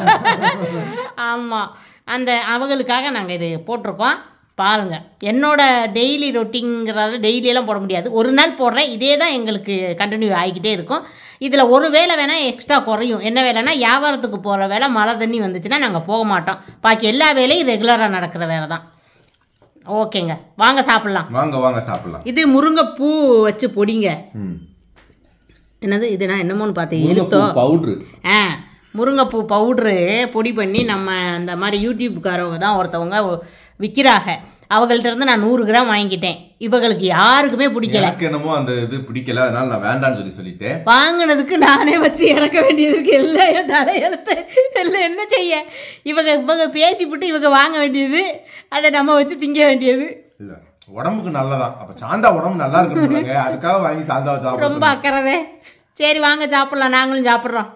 ஆமாம் அந்த அவங்களுக்காக நாங்கள் இது போட்டிருக்கோம் பாருங்கள் என்னோட டெய்லி ரொட்டீங்கிறத டெய்லியெல்லாம் போட முடியாது ஒரு நாள் போடுறேன் இதே தான் எங்களுக்கு கண்டினியூ ஆகிக்கிட்டே இருக்கும் இதில் ஒரு வேலை வேணால் எக்ஸ்ட்ரா குறையும் என்ன வேலைன்னா வியாபாரத்துக்கு போகிற வேலை மழை தண்ணி வந்துச்சுன்னா நாங்கள் போக மாட்டோம் பாக்கி எல்லா வேலையும் ரெகுலராக நடக்கிற வேலை தான் ஓகேங்க வாங்க சாப்பிட்லாம் வாங்க வாங்க சாப்பிடலாம் இது முருங்கைப்பூ வச்சு பொடிங்க ம். என்னது இது நான் என்னமோன்னு பார்த்தேன் எழுத்தோ பவுடரு ஆ முருங்கைப்பூ பவுட்ரு பொடி பண்ணி நம்ம இந்த மாதிரி யூடியூப்காரவங்க தான் ஒருத்தவங்க விற்கிறாங்க அவங்கள்ட்ட இருந்து நான் நூறு கிராம் வாங்கிட்டேன் இவங்களுக்கு யாருக்குமே பிடிக்கல எனக்கு என்னமோ அந்த இது பிடிக்கல அதனால நான் வேண்டாம்னு சொல்லி சொல்லிட்டேன் வாங்கினதுக்கு நானே வச்சு இறக்க வேண்டியது இருக்கு எல்லாம் என் தலையெழுத்து எல்லாம் என்ன செய்ய இவங்க இவங்க பேசிவிட்டு இவங்க வாங்க வேண்டியது அதை நம்ம வச்சு திங்க வேண்டியது இல்ல உடம்புக்கு நல்லதான் அப்ப சாந்தா உடம்பு நல்லா இருக்கணும்லங்க அதுக்காக வாங்கி சாந்தா ரொம்ப சாப்பிடுறோம் அக்கறதே சரி வாங்க சாப்பிட்லாம் நாங்களும் சாப்பிட்றோம்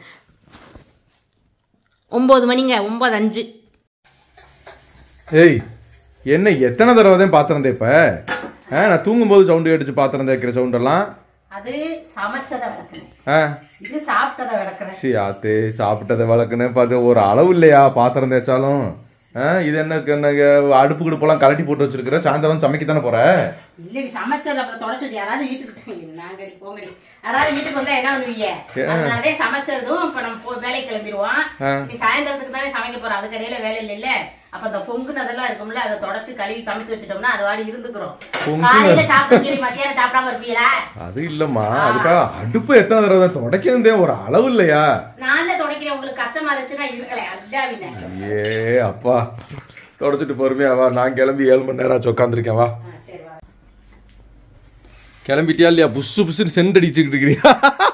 ஒம்பது மணிங்க ஒம்பது அஞ்சு ஏய் என்ன எத்தனை தடவை தான் பாத்திரம் தேய்ப்ப ஆ, நான் தூங்கும்போது சவுண்டு கேட்டுச்சு பாத்திரம் தேய்க்கிற சவுண்ட் எல்லாம் அது சமைச்சதை விளக்குறேன் ஆ இது சாப்பிட்டதை விளக்குறேன் சரி ஆத்தே சாப்பிட்டதை வளர்க்குன்னு பார்த்து ஒரு அளவு இல்லையா பாத்திரம் தேய்ச்சாலும் ஆ, இது என்ன என்னங்க அடுப்பு கிடுப்பெல்லாம் கலட்டி போட்டு வச்சிருக்கிற சாயந்தரம் சமைக்க தானே போற இல்லடி சமைச்சதை அப்புறம் தொடச்சது யாராவது வீட்டுக்கு நாங்கடி போங்கடி யாராவது வீட்டுக்கு வந்தா என்ன பண்ணுவீங்க அதனாலே சமைச்சதும் இப்ப நம்ம போ வேலைக்கு கிளம்பிடுவோம் நீ சாயந்தரத்துக்கு தானே சமைக்க போறோம் அதுக்கு இடையில வேலை இல்லைல்ல அப்ப அந்த பொங்குனதெல்லாம் இருக்கும்ல அதை தொடச்சு கழுவி கமுத்தி வச்சுட்டோம்னா அது வாடி இருந்துக்கிறோம் காலையில சாப்பிட்டு மத்தியானம் சாப்பிடாம இருப்பீங்களா அது இல்லம்மா அதுக்காக அடுப்பு எத்தனை தடவை தான் துடைக்கிறதே ஒரு அளவு இல்லையா நான்ல துடைக்கிறேன் உங்களுக்கு கஷ்டமா இருந்துச்சுன்னா இருக்கல அல்லாவின ஏ அப்பா தொடச்சிட்டு பொறுமையா வா நான் கிளம்பி ஏழு மணி நேரம் ஆச்சு உட்காந்துருக்கேன் வா சரி வா கிளம்பிட்டியா இல்லையா புஷு புஷுன்னு செண்டு அடிச்சுக்கிட்டு இருக்கிறியா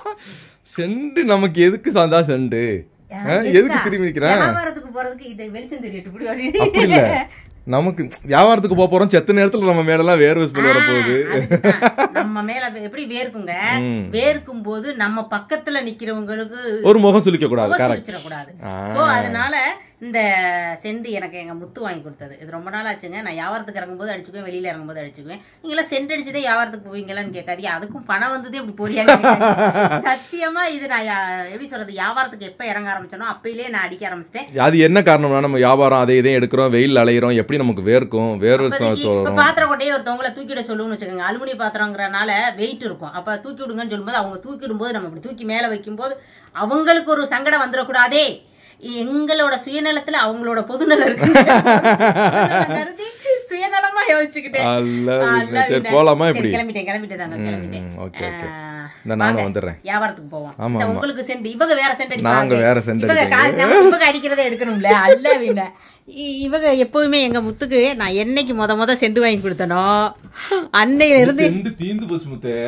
செண்டு நமக்கு எதுக்கு சாந்தா செண்டு ஆ, எதுக்கு திரும்பி நிக்கிறேன் வியாபாரத்துக்கு போறதுக்கு இது வெளிச்சம் தெரியட்டு இப்படி ஓடிடு. அப்படி இல்ல நமக்கு வியாபாரத்துக்கு போக போறோம் செத்த நேரத்துல நம்ம மேலெல்லாம் வேர்வை ஸ்மெல் வர போகுது அதுதான். நம்ம மேல எப்படி வேர்க்குங்க வேர்க்கும் போது நம்ம பக்கத்துல நிக்கிறவங்களுக்கு ஒரு முகம் சுளிக்க கூடாது கரெக்ட் சுழிச்சிடக்கூடாது சோ அதனால இந்த செண்டு எனக்கு எங்க முத்து வாங்கி கொடுத்தது இது ரொம்ப நாள் ஆச்சுங்க நான் வியாபாரத்துக்கு இறங்கும்போது அடிச்சுக்குவேன் வெளியில இறங்கும்போது அடிச்சுக்குவேன் நீங்களாம் செண்டு அடிச்சதே வியாபாரத்துக்கு போவீங்களான்னு கேட்காதீங்க அதுக்கும் பணம் வந்ததே இப்படி போறியான்னு கேட்காதீங்க. சத்தியமா இது நான் யா- எப்படி சொல்றது வியாபாரத்துக்கு எப்ப இறங்க ஆரம்பிச்சனோ அப்பயிலே நான் அடிக்க ஆரம்பிச்சிட்டேன் அது என்ன காரணம்னா நம்ம வியாபாரம் அதை இதையும் எடுக்கிறோம் வெயில் அலையிறோம் எப்படி நமக்கு வேர்க்கும் வேர்வை இப்போதைக்கு தோ- இப்ப பாத்திர கொட்டையை ஒருத்தவங்கள தூக்கிட சொல்லுன்னு வச்சுக்கோங்க அலுமினிய பாத்திரங்கிறனால வெயிட் இருக்கும் அப்ப தூக்கி விடுங்கன்னு சொல்லும்போது அவங்க தூக்கி விடும்போது நம்ம இப்படி தூக்கி மேல வைக்கும்போது அவங்களுக்கு ஒரு சங்கடம் வந்துடக்கூடாதே எங்களோட சுயநலத்துல அவங்களோட பொதுநலம் இருக்கு பொதுநலம் கருதி சுயநலமா யோசிச்சுக்கிட்டேன் அல்ல, அல்ல, சரி, இல்ல. போலாமா சரி, இப்படி? கிளம்பிட்டேன் கிளம்பிட்டேன் தாங்க கிளம்பிட்டேன் ஓகே ஓகே ஆ, இந்த நானும் வாங்க, வந்துடுறேன் வியாபாரத்துக்கு போவோம் ஆமா, இந்த ஆமா. உங்களுக்கு சென்ட் இவங்க வேற சென்ட் அடிப்பாங்க நாங்க வேற scent இவங்க அடிப்போம். காசு நம்ம இவங்க அடிக்கிறதே எடுக்கணும்ல அல்ல வீண இவங்க எப்பவுமே எங்க முத்துக்கு நான் என்னைக்கு முத முத செண்டு வாங்கி கொடுத்தனோ அன்னையில இருந்து செண்டு தீந்து போச்சு முத்தே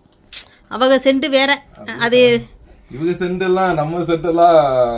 அவங்க செண்டு வேற அது இவங்க சென்ட் எல்லாம் நம்ம சென்ட் எல்லாம்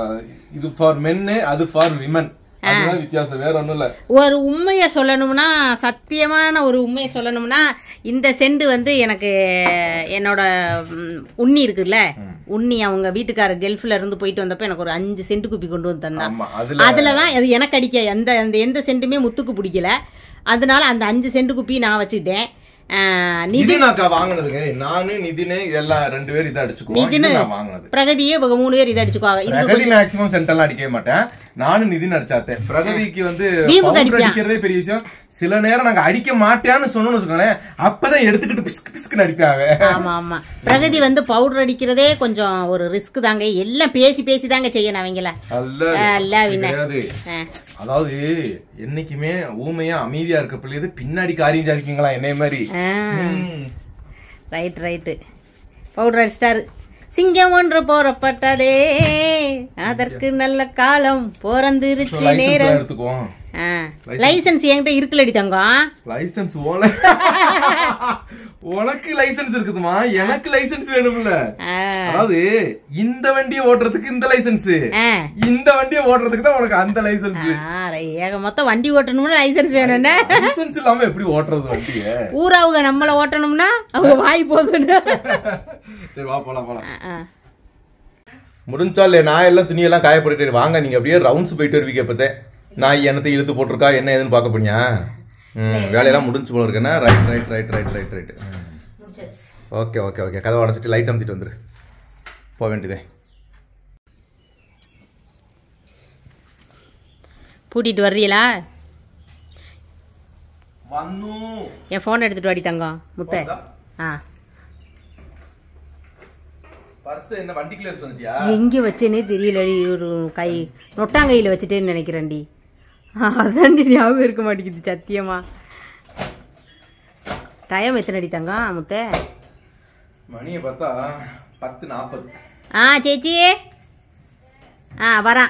இது ஃபார் மென்னு அது ஃபார் விமன் அதுதான் வித்தியாசம் வேற ஒண்ணும் இல்ல ஒரு உண்மையை சொல்லணும்னா சத்தியமான ஒரு உண்மையை சொல்லணும்னா இந்த செண்டு வந்து எனக்கு என்னோட ம், உண்ணி இருக்குல்ல உண்ணி அவங்க வீட்டுக்காரர் கெல்ஃப்ல இருந்து போயிட்டு வந்தப்ப எனக்கு ஒரு அஞ்சு சென்ட் குப்பி கொண்டு வந்து தந்தான் ஆமா அதுல அதுலதான் அது எனக்கு அடிக்க எந்த அந்த எந்த சென்ட்டுமே முத்துக்கு பிடிக்கல அதனால அந்த அஞ்சு சென்ட் குப்பி நான் வச்சுக்கிட்டேன் ஆஹ், நிதி நிதின் அக்கா வாங்கினதுங்க நானு நிதினே எல்லாம் ரெண்டு பேரும் இதை அடிச்சுக்குவோம் இது நிதினு நான் வாங்கினது பிரகதியே இவங்க மூணு பேர் இதை அடிச்சுக்குவாங்க இது பிரகதி மேக்ஸிமம் சென்ட் எல்லாம் அடிக்கவே மாட்டேன் நானும் நிதின் அடிச்சாத்தேன் பிரகதிக்கு வந்து வீம்புக்கு powder அடிப்பியா? அடிக்கிறதே பெரிய விஷயம் சில நேரம் நாங்க அடிக்க மாட்டேன்னு சொன்னோம்னு வச்சுக்கோங்களேன் அப்பதான் எடுத்துக்கிட்டு பிஸ்கு பிஸ்குன்னு அடிப்பாங்க ஆமா ஆமா பிரகதி வந்து பவுடர் அடிக்கிறதே கொஞ்சம் ஒரு ரிஸ்க் தாங்க எல்லாம் பேசி பேசி தாங்க செய்யணும் அவங்கள அல்ல அல்ல, வின. கிடையாது ஆ. அதாவது என்னைக்குமே ஊமையா அமைதியா இருக்க பிள்ளைது பின்னாடி காரியம் சாதிக்கீங்களா என்னைய மாதிரி ம். ரைட் ரைட்டு பவுடர் அடிச்சிட்டாரு சிங்கம் ஒன்று போறப்பட்டதே அதற்கு நல்ல காலம் So, பிறந்திருச்சு license நேரம் எல்லாம் எடுத்துக்குவோம் ஆ லைசன்ஸ் என்கிட்ட இருக்குல்லடி தங்கம் லைசன்ஸ் ஓல உனக்கு லைசன்ஸ் இருக்குதுமா எனக்கு லைசன்ஸ் வேணும்ல ஆ. அதாவது இந்த வண்டியை ஓட்டுறதுக்கு இந்த லைசன்ஸ் ஆ. இந்த வண்டியை ஓட்டுறதுக்கு தான் உனக்கு அந்த லைசன்ஸ் ஆ, ஏக மொத்தம் வண்டி ஓட்டணும்னா லைசன்ஸ் வேணும்னா லைசன்ஸ் இல்லாம எப்படி ஓட்டுறது வண்டிய ஊரவங்க நம்மள ஓட்டணும்னா அவங்க வாய் போதுன்னு சரி வா போலாம் போலாம் ஆ, ஆ. முடிஞ்சா இல்லையா நான் எல்லாம் துணியெல்லாம் காய போட்டுட்டு வாங்க நீங்க அப்படியே ரவுண்ட்ஸ் போயிட்டு வருவீங்க இப்பத்தே நான் என்னத்தை இழுத்து போட்டிருக்கா என்ன ஏதுன்னு பார்க்க போனியா ம் வேலையெல்லாம் முடிஞ்சு போல இருக்குன்னா right right right right right right okay okay okay கதவை அடைச்சிட்டு லைட் அமுத்திட்டு வந்துரு போக வேண்டியதே பூட்டிட்டு வர்றீங்களா வந்தோம் என் ஃபோன் எடுத்துட்டு வாடி தங்கம் முத்தை போதா? ஆ பர்ஸ் என்ன வண்டிக்குள்ள வச்சு வந்துட்டியா எங்கே வச்சேனே தெரியலடி ஒரு கை நொட்டாங்கையில் வச்சுட்டேன்னு நினைக்கிறேன்டி அதான்டி ஞாபகம் இருக்க மாட்டேங்குது சத்தியமா டைம் எத்தனை அடி தங்கம் முத்தை மணியை பார்த்தா பத்து நாற்பது ஆ சேச்சி ஆ வரான்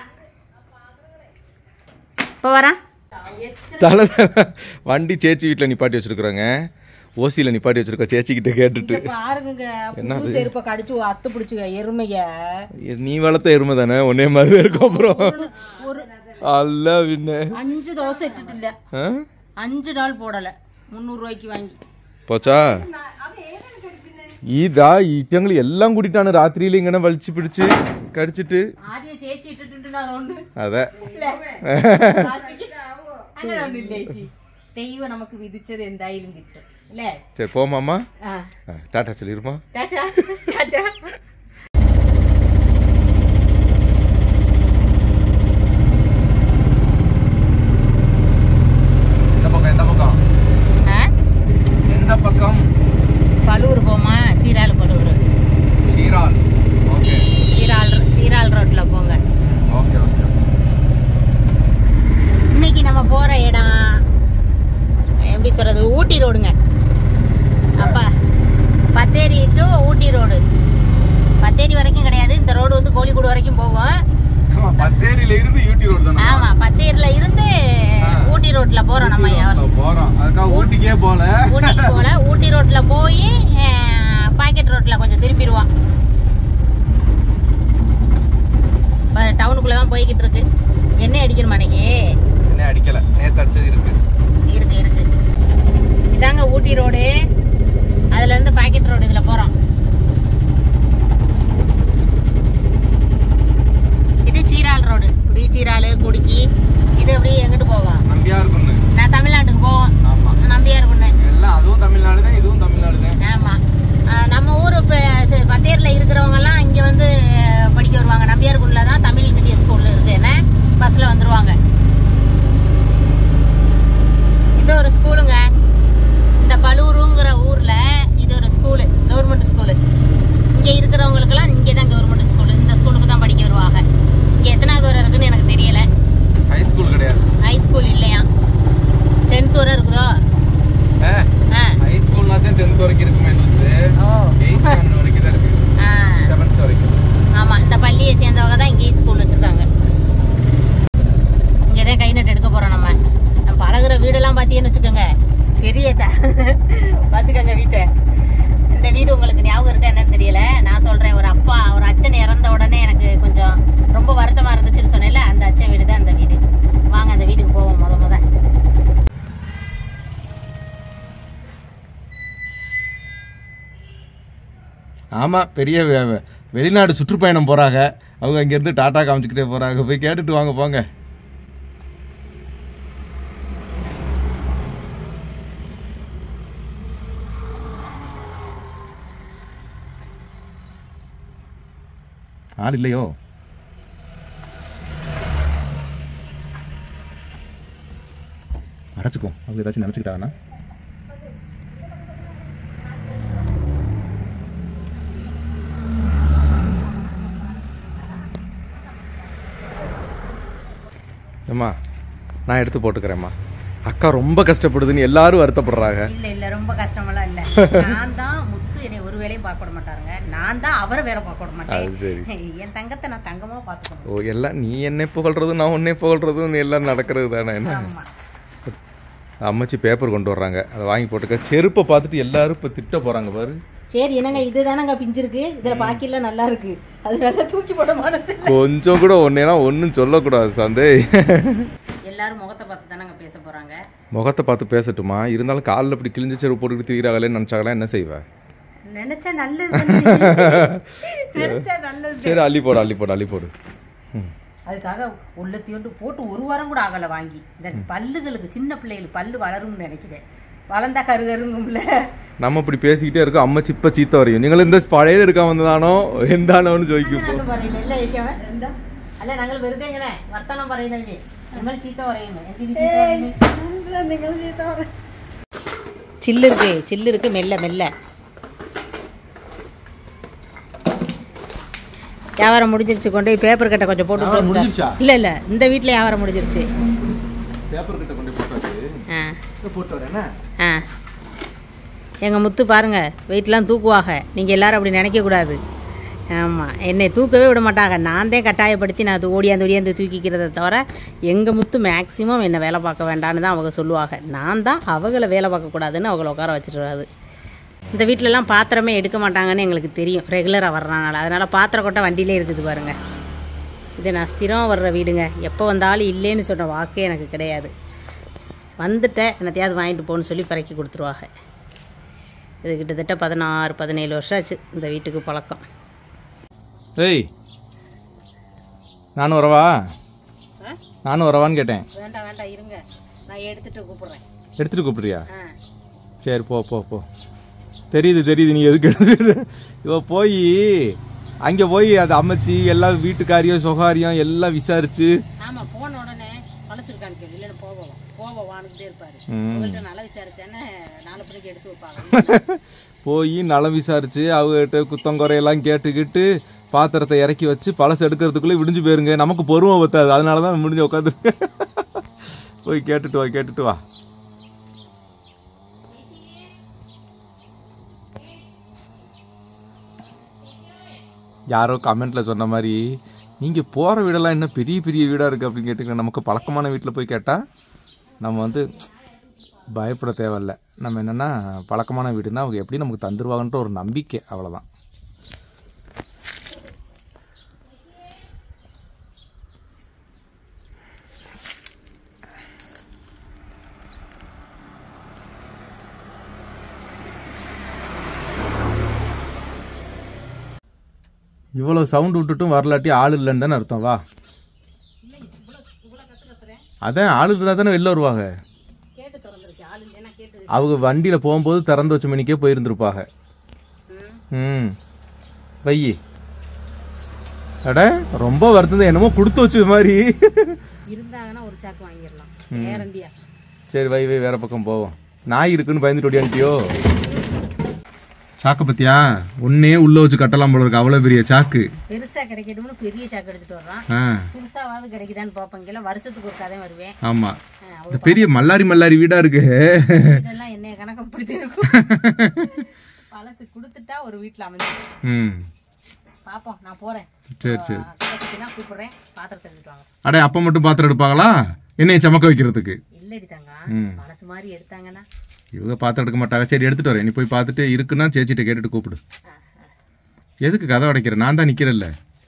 இப்போ வரான் தலை வண்டி சேச்சி வீட்டில் நிப்பாட்டி வச்சிருக்குறாங்க ஓசியில் நிப்பாட்டி வச்சிருக்கோம் சேச்சிக்கிட்ட கேட்டுட்டு பாருங்க என்னது? செருப்பை கடிச்சு அத்து பிடிச்சுங்க எருமைய நீ வளர்த்த எருமை தானே ஒன்னே மாதிரி இருக்கும் அப்புறம் ஒரு அல்ல பின்ன அஞ்சு தோசை இட்டுட்டு இல்ல ஆ? அஞ்சு நாள் போடல முந்நூறு ரூபாய்க்கு வாங்கி போச்சா இதா இச்சங்களை எல்லாம் கூட்டிட்டானு ராத்திரியில இങ്ങനെ வலிச்சு பிடிச்சு கடிச்சிட்டு ஆதிய சேச்சி இட்டுட்டு நான் ஒண்ணு அத അങ്ങനെ ഒന്നും ഇല്ല ചേച്ചി ദൈവം നമുക്ക് വിധിച്ചത് എന്തായാലും കിട്ടും അല്ലേ சரி போமாமா ആ ஆ, டாட்டா சொல்லிருமா ടാറ്റാ ടാറ്റാ எந்த பக்கம் எந்த பக்கம் எந்த பக்கம் பழுவூர் போமா சீரால் பழுவூர் சீரால் ஓகே சீரால் சீரால் ரோட்ல போங்க ஓகே ஓகே இன்னைக்கு நம்ம போற இடம் எப்படி சொல்றது ஊட்டி ரோடுங்க அப்ப பத்தேரி டு ஊட்டி ரோடு பத்தேரி வரைக்கும் கிடையாது இந்த ரோடு வந்து கோழிக்கூடு வரைக்கும் போகும் ஆமா பத்தேரியில இருந்து யூடி ரோடு தானே ஆமா பத்தேரியில இருந்து ஊட்டி ரோட்ல போறோம் நம்ம ரோட்ல போறோம் அதுக்காக ஊட்டிக்கே போல ஊட்டிக்கு போல ஊட்டி ரோட்ல போய் பாக்கெட் ரோட்ல கொஞ்சம் திரும்பிடுவோம் டவுனுக்குள்ள தான் போய்கிட்டு இருக்கு என்ன அடிக்கணும் அன்னைக்கு என்ன அடிக்கல நேத்து அடிச்சது இருக்கு இருக்கு இருக்கு இதாங்க ஊட்டி ரோடு அதுல இருந்து பாக்கெட் ரோடு இதுல போறோம் இது சீரால் ரோடு இப்படி சீரால் குடுக்கி இது அப்படியே எங்கிட்டு போவோம் நம்பியார் கொண்டு நான் தமிழ்நாட்டுக்கு போவோம் ஆமா நம்பியார் பொண்ணு எல்லாம் அதுவும் தமிழ்நாடு தான் இதுவும் தமிழ்நாடு தான் ஆமா ஆஹ் நம்ம ஊர் பத்தேரில் இருக்கிறவங்கலாம் இங்கே வந்து அஹ், படிக்க வருவாங்க நம்பியார்குண்டில் தான் தமிழ் மீடியம் ஸ்கூல் இருக்கு என்ன பஸ்ஸில் வந்துருவாங்க இது ஒரு ஸ்கூலுங்க இந்த பலூருங்கிற ஊரில் இது ஒரு ஸ்கூலு கவர்மெண்ட் ஸ்கூலு இங்கே இருக்கிறவங்களுக்கெல்லாம் இங்கே தான் கவர்மெண்ட் ஸ்கூலு இந்த ஸ்கூலுக்கு தான் படிக்க வருவாங்க இங்கே எத்தனாவது வரை இருக்குன்னு எனக்கு தெரியல ஹை ஸ்கூல் கிடையாது ஹை ஸ்கூல் இல்லையா டென்த் வரை இருக்குதோ ஆ ஹை ஸ்கூல்னா தான் டென்த் வரைக்கும் இருக்குமே லூஸ் ஓ எயிட் ஸ்டாண்டர்ட் வரைக்கும் தான் இருக்கு ஆ செவன்த் வரைக்கும் ஆமா இந்த பள்ளியை சேர்ந்தவங்க தான் இங்கேயும் ஸ்கூல் வச்சிருக்காங்க இங்கே தான் கை நட்டு எடுக்க போறோம் நம்ம நம்ம பழகுற வீடெல்லாம் பார்த்தீங்கன்னு வச்சுக்கோங்க பெரிய த பார்த்துக்கோங்க வீட்டை இந்த வீடு உங்களுக்கு ஞாபகம் இருக்கா என்னன்னு தெரியல நான் சொல்றேன் ஒரு அப்பா ஒரு அச்சன் இறந்த உடனே எனக்கு கொஞ்சம் ரொம்ப வருத்தமா இருந்துச்சுன்னு சொன்னேன்ல அந்த அச்சன் வீடு தான் அந்த வீடு வாங்க அந்த வீட்டுக்கு போவோம் முத முத ஆமா பெரிய வெ- வெளிநாடு சுற்றுப்பயணம் போறாங்க அவங்க அங்கிருந்து டாடா காமிச்சுக்கிட்டே போறாங்க போய் கேட்டுட்டு வாங்க போங்க ஆள் இல்லையோ அடைச்சுக்கும் அவங்க ஏதாச்சும் நினச்சிக்கிட்டாங்கன்னா ஏம்மா நான் எடுத்து போட்டுக்கிறேம்மா அக்கா ரொம்ப கஷ்டப்படுதுன்னு எல்லாரும் வருத்தப்படுறாங்க இல்ல இல்ல ரொம்ப கஷ்டமெல்லாம் இல்ல நான் தான் முத்து என்னை ஒரு வேலையும் பார்க்க விட மாட்டாருங்க நான் தான் அவரை வேலை பார்க்க விட அது சரி. மாட்டேன் என் தங்கத்தை நான் தங்கமாக பார்த்துக்கணும் ஓ எல்லாம் நீ என்ன புகழ்றதும் நான் உன்னை புகழ்றதும் எல்லாம் நடக்கிறது தானே என்ன ஆமாம் அம்மாச்சி பேப்பர் கொண்டு வர்றாங்க அதை வாங்கி போட்டுக்க செருப்பை பார்த்துட்டு எல்லாரும் இப்போ திட்ட போகிறாங்க பாரு சரி என்னங்க இதுதானங்க பிஞ்சிருக்கு இதில் பாக்கிலாம் நல்லா இருக்கு அதனால தூக்கி போட மனசு கொஞ்சம் கூட ஒன்னேலாம் ஒன்றும் சொல்லக்கூடாது சந்தே எல்லாரும் முகத்தை பார்த்து தானங்க பேச போகிறாங்க முகத்தை பார்த்து பேசட்டுமா இருந்தாலும் காலில் இப்படி கிழிஞ்ச செருப்பு போட்டுக்கிட்டு திரிகிறாங்களேன்னு நினச்சாங்களா என்ன செய்வேன் நினைச்சா நல்லது நினைச்சா நல்லது சரி அள்ளி போடு அள்ளி போடு அள்ளி போடு ம் அதுக்காக உள்ளத்தையோண்டு போட்டு ஒரு வாரம் கூட ஆகலை வாங்கி இந்த பல்லுகளுக்கு சின்ன பிள்ளைகளுக்கு பல்லு வளரும்னு நினைக்கிறேன் வளர்ந்தா கரு கருங்கும்ல நம்ம இப்படி பேசிக்கிட்டே இருக்கோம் அம்மா சிப்ப சீத்த வரையும் நீங்கள் இந்த பழையது எடுக்க வந்ததானோ எந்தானோன்னு ஜோதிக்கு இப்போ நல்ல பறையில இல்லை வைக்கவ அல்ல நாங்கள் வெறுதேங்கண்ணே வர்த்தனம் பறையில இந்த மாதிரி சீத்த வரையணும் சில்லு இருக்கு சில்லு இருக்கு மெல்ல மெல்ல வியாபாரம் முடிஞ்சிருச்சு கொண்டு போய் பேப்பர் கட்டை கொஞ்சம் போட்டு வியாபாரம் விட்டு முடிஞ்சிருச்சா? இல்லை இல்லை இந்த வீட்டில் வியாபாரம் முடிஞ்சிருச்சு பேப்பர் கிட்ட கொண்டு போட்டாச்சு ஆ போட்டு வரேன் என்ன ஆ எங்கள் முத்து பாருங்க வெயிட்லாம் தூக்குவாங்க நீங்கள் எல்லாரும் அப்படி நினைக்கக்கூடாது ஆமாம் என்னை தூக்கவே விட மாட்டாங்க நான் தான் கட்டாயப்படுத்தி நான் அது ஓடியாந்து ஓடியாந்து தூக்கிக்கிறத தவிர எங்கள் முத்து மேக்ஸிமம் என்னை வேலை பார்க்க வேண்டாம்னு தான் அவங்க சொல்லுவாங்க நான் தான் அவங்கள வேலை பார்க்கக்கூடாதுன்னு அவங்கள உட்கார வச்சுட்டுறாது இந்த வீட்டிலலாம் பாத்திரமே எடுக்க மாட்டாங்கன்னு எங்களுக்கு தெரியும் ரெகுலராக வர்றனால அதனால் பாத்திர கொட்டை வண்டியிலே இருக்குது பாருங்கள் இது நான் ஸ்திரம் வர்ற வீடுங்க எப்போ வந்தாலும் இல்லைன்னு சொன்ன வாக்கே எனக்கு கிடையாது வந்துட்டேன் என்னத்தையாவது வாங்கிட்டு போன்னு சொல்லி பறக்கி கொடுத்துருவாங்க இது கிட்டத்தட்ட பதினாறு பதினேழு வருஷம் ஆச்சு இந்த வீட்டுக்கு பழக்கம் ஏய் நானும் வரவா நானும் வரவான்னு கேட்டேன் வேண்டாம் வேண்டாம் இருங்க நான் எடுத்துட்டு கூப்பிட்றேன் எடுத்துட்டு கூப்பிடுறியா ஆ சரி போ போ போ தெரியுது தெரியுது நீ எதுக்கு எடுத்துட்டு இவ போய் அங்கே போய் அதை அமைச்சி எல்லாம் வீட்டுக்காரியம் சொகாரியம் எல்லாம் விசாரிச்சு ஆமாம் போன உடனே பழசு இருக்கான்னு கேள்வி இல்லைன்னு போவோம் போவோம் வானுக்கிட்டே இருப்பாரு ம். உங்கள்கிட்ட நல்லா விசாரிச்சேன்னு நாலு மணிக்கு எடுத்து வைப்பாங்க போய் நலம் விசாரிச்சு அவங்ககிட்ட குத்தங்குறையெல்லாம் கேட்டுக்கிட்டு பாத்திரத்தை இறக்கி வச்சு பழசு எடுக்கிறதுக்குள்ளே விடிஞ்சு போயிருங்க நமக்கு பொறுமை பத்தாது அதனால தான் முடிஞ்சு உட்காந்து போய் கேட்டுட்டு வா கேட்டுட்டு வா யாரோ கமெண்ட்ல சொன்ன மாதிரி நீங்கள் போகிற வீடெல்லாம் என்ன பெரிய பெரிய வீடாக இருக்குது அப்படின்னு கேட்டுக்க நமக்கு பழக்கமான வீட்டில் போய் கேட்டால் நம்ம வந்து பயப்பட தேவையில்ல நம்ம என்னென்னா பழக்கமான வீடுனா அவங்க எப்படி நமக்கு தந்துருவாங்கன்ற ஒரு நம்பிக்கை அவ்வளோதான் இவ்வளோ சவுண்ட் விட்டுட்டும் வரலாட்டி ஆள் இல்லைன்னு தானே அர்த்தம் வா அதான் ஆள் இருந்தால் தானே வெளில வருவாங்க கேட்டு திறந்துருக்கு ஆள் இல்லைன்னா கேட்டு அவங்க வண்டியில் போகும்போது திறந்து வச்ச மணிக்கே போயிருந்திருப்பாங்க ம் வை அட ரொம்ப வருத்தம் என்னமோ கொடுத்து வச்ச மாதிரி இருந்தாங்கன்னா ஒரு சாக்கு வாங்கிடலாம் கேரண்டியா சரி வை வை வேற பக்கம் போவோம் நாய் இருக்குன்னு பயந்துட்டு ஓடியான்ட்டியோ சாக்கு பத்தியா ஒன்னே உள்ள வச்சு கட்டலாம் போல இருக்கு அவ்வளோ பெரிய சாக்கு பெருசா கிடைக்கட்டும்னு பெரிய சாக்கு எடுத்துட்டு வர்றான் ஆ புதுசாவது கிடைக்குதான்னு பார்ப்பீங்களா வருஷத்துக்கு ஒரு கதை வருவேன் ஆமாம் ஆ, இந்த பெரிய மல்லாரி மல்லாரி வீடா இருக்கு இதெல்லாம் என்னைய கணக்கு இப்படிதான் இருக்கும் பழசு கொடுத்துட்டா ஒரு வீட்டில் அமைஞ்சிடும் ம் பார்ப்போம் நான் போறேன் சரி சரி கிடைச்சிச்சுன்னா கூப்பிடுறேன் பாத்திரத்தை எடுத்துட்டு வாங்க அடே அப்போ மட்டும் பாத்திரம் எடுப்பாங்களா என்னைய சமக்க வைக்கிறதுக்கு இல்லடி தாங்க ம். பழசு மாதிரி எடுத்தாங்கன்னா இவங்க பாத்திரம் எடுக்க மாட்டாங்க சரி எடுத்துட்டு வரேன் நீ போய் பார்த்துட்டு இருக்குன்னா சேச்சிட்ட கேட்டுட்டு கூப்பிடு எதுக்கு கதை உடைக்கிற நான் தான் நிக்கிறேன்ல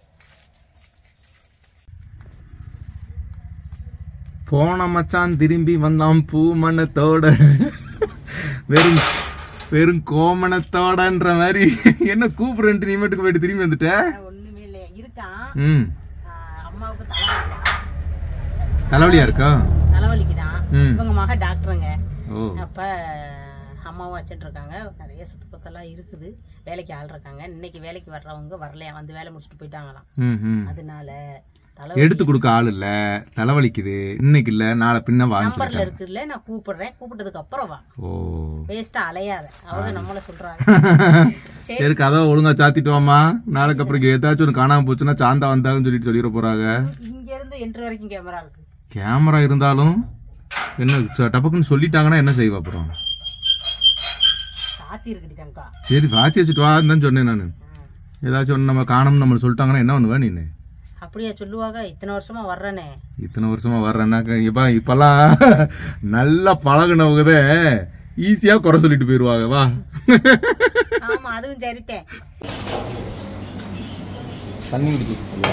போன மச்சான் திரும்பி வந்தான் பூ மணத்தோட வெறும் வெறும் கோமணத்தோடன்ற மாதிரி என்ன கூப்பிடுறேன்ட்டு நீ மட்டுக்கு போயிட்டு திரும்பி வந்துட்ட ஒண்ணுமே இல்லையா இருக்கான் ம் ஆ, அம்மாவுக்கு தலைவலிதான் தலைவலியா இருக்கா தலைவலிக்குதான் ம். இவங்க மக டாக்டருங்க ஓ அப்ப அம்மாவும் வச்சுட்டு இருக்காங்க நிறைய சுத்தப்பத்தெல்லாம் இருக்குது வேலைக்கு ஆள் இருக்காங்க இன்னைக்கு வேலைக்கு வர்றவங்க வரலையா வந்து வேலை முடிச்சுட்டு போயிட்டாங்களாம் ம் ம் அதனால தலை எடுத்து கொடுக்க ஆள் இல்ல தலைவலிக்குது இன்னைக்கு இல்ல நாளை பின்ன வாங்கி நம்பர்ல இருக்குல்ல நான் கூப்பிடுறேன் கூப்பிட்டதுக்கு அப்புறம் வா ஓ வேஸ்டா அலையாத அவங்க நம்மள சொல்றாங்க சரி கதவை ஒழுங்கா சாத்திட்டு வாமா நாளைக்கு அப்புறம் ஏதாச்சும் ஒன்று காணாம போச்சுன்னா சாந்தா வந்தாங்கன்னு சொல்லிட்டு சொல்லிட போறாங்க இங்க இருந்து என்ட்ரு வரைக்கும் கேமரா இருக்கு கேமரா இருந்தாலும் என்ன ச- டபக்குன்னு சொல்லிட்டாங்கன்னா என்ன செய்வா அப்புறம் சாத்தி இருக்குடி தங்கா சரி வாத்தி வச்சுட்டு வான்னு தான் சொன்னேன் நான் ஏதாச்சும் ஒன்று நம்ம காணோம்னு நம்மளை சொல்லிட்டாங்கன்னா என்ன பண்ணுவேன் நீ அப்படியா சொல்லுவாங்க இத்தனை வருஷமா வர்றேனே இத்தனை வருஷமா வர்றேன்னாக்க இப்ப இப்பெல்லாம் நல்லா பழகுனவங்கதே ஈஸியா குறை சொல்லிட்டு போயிடுவாங்க வா ஆமா அதுவும் சரித்தேன் தண்ணி குடிக்க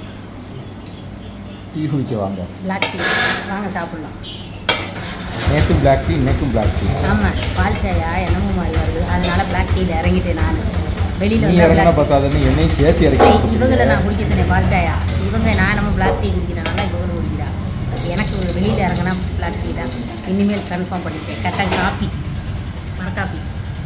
டீ குடிக்க வாங்க பிளாக் டீ வாங்க சாப்பிடலாம் நேற்றும் பிளாக் டீ இன்னைக்கும் பிளாக் டீ ஆமா பால் சாயா என்னமோ மாதிரி வருது அதனால பிளாக் டீல இறங்கிட்டேன் நான் வெளியில நீ வந்து இறங்கினா பார்த்தாதுன்னு என்னையும் சேர்த்து இறக்கி ஏய், இவங்கள நான் குடிக்க சொன்னேன் பால் சாயா இவங்க நான் நம்ம பிளாக் டீ குடிக்கிறனால இவங்களும் குடிக்கிறா எனக்கு வெளியில் இறங்கினா பிளாக் டீ தான் இனிமேல் கன்ஃபார்ம் பண்ணிட்டேன் கரெக்டாக காப்பி மரக்காப்பி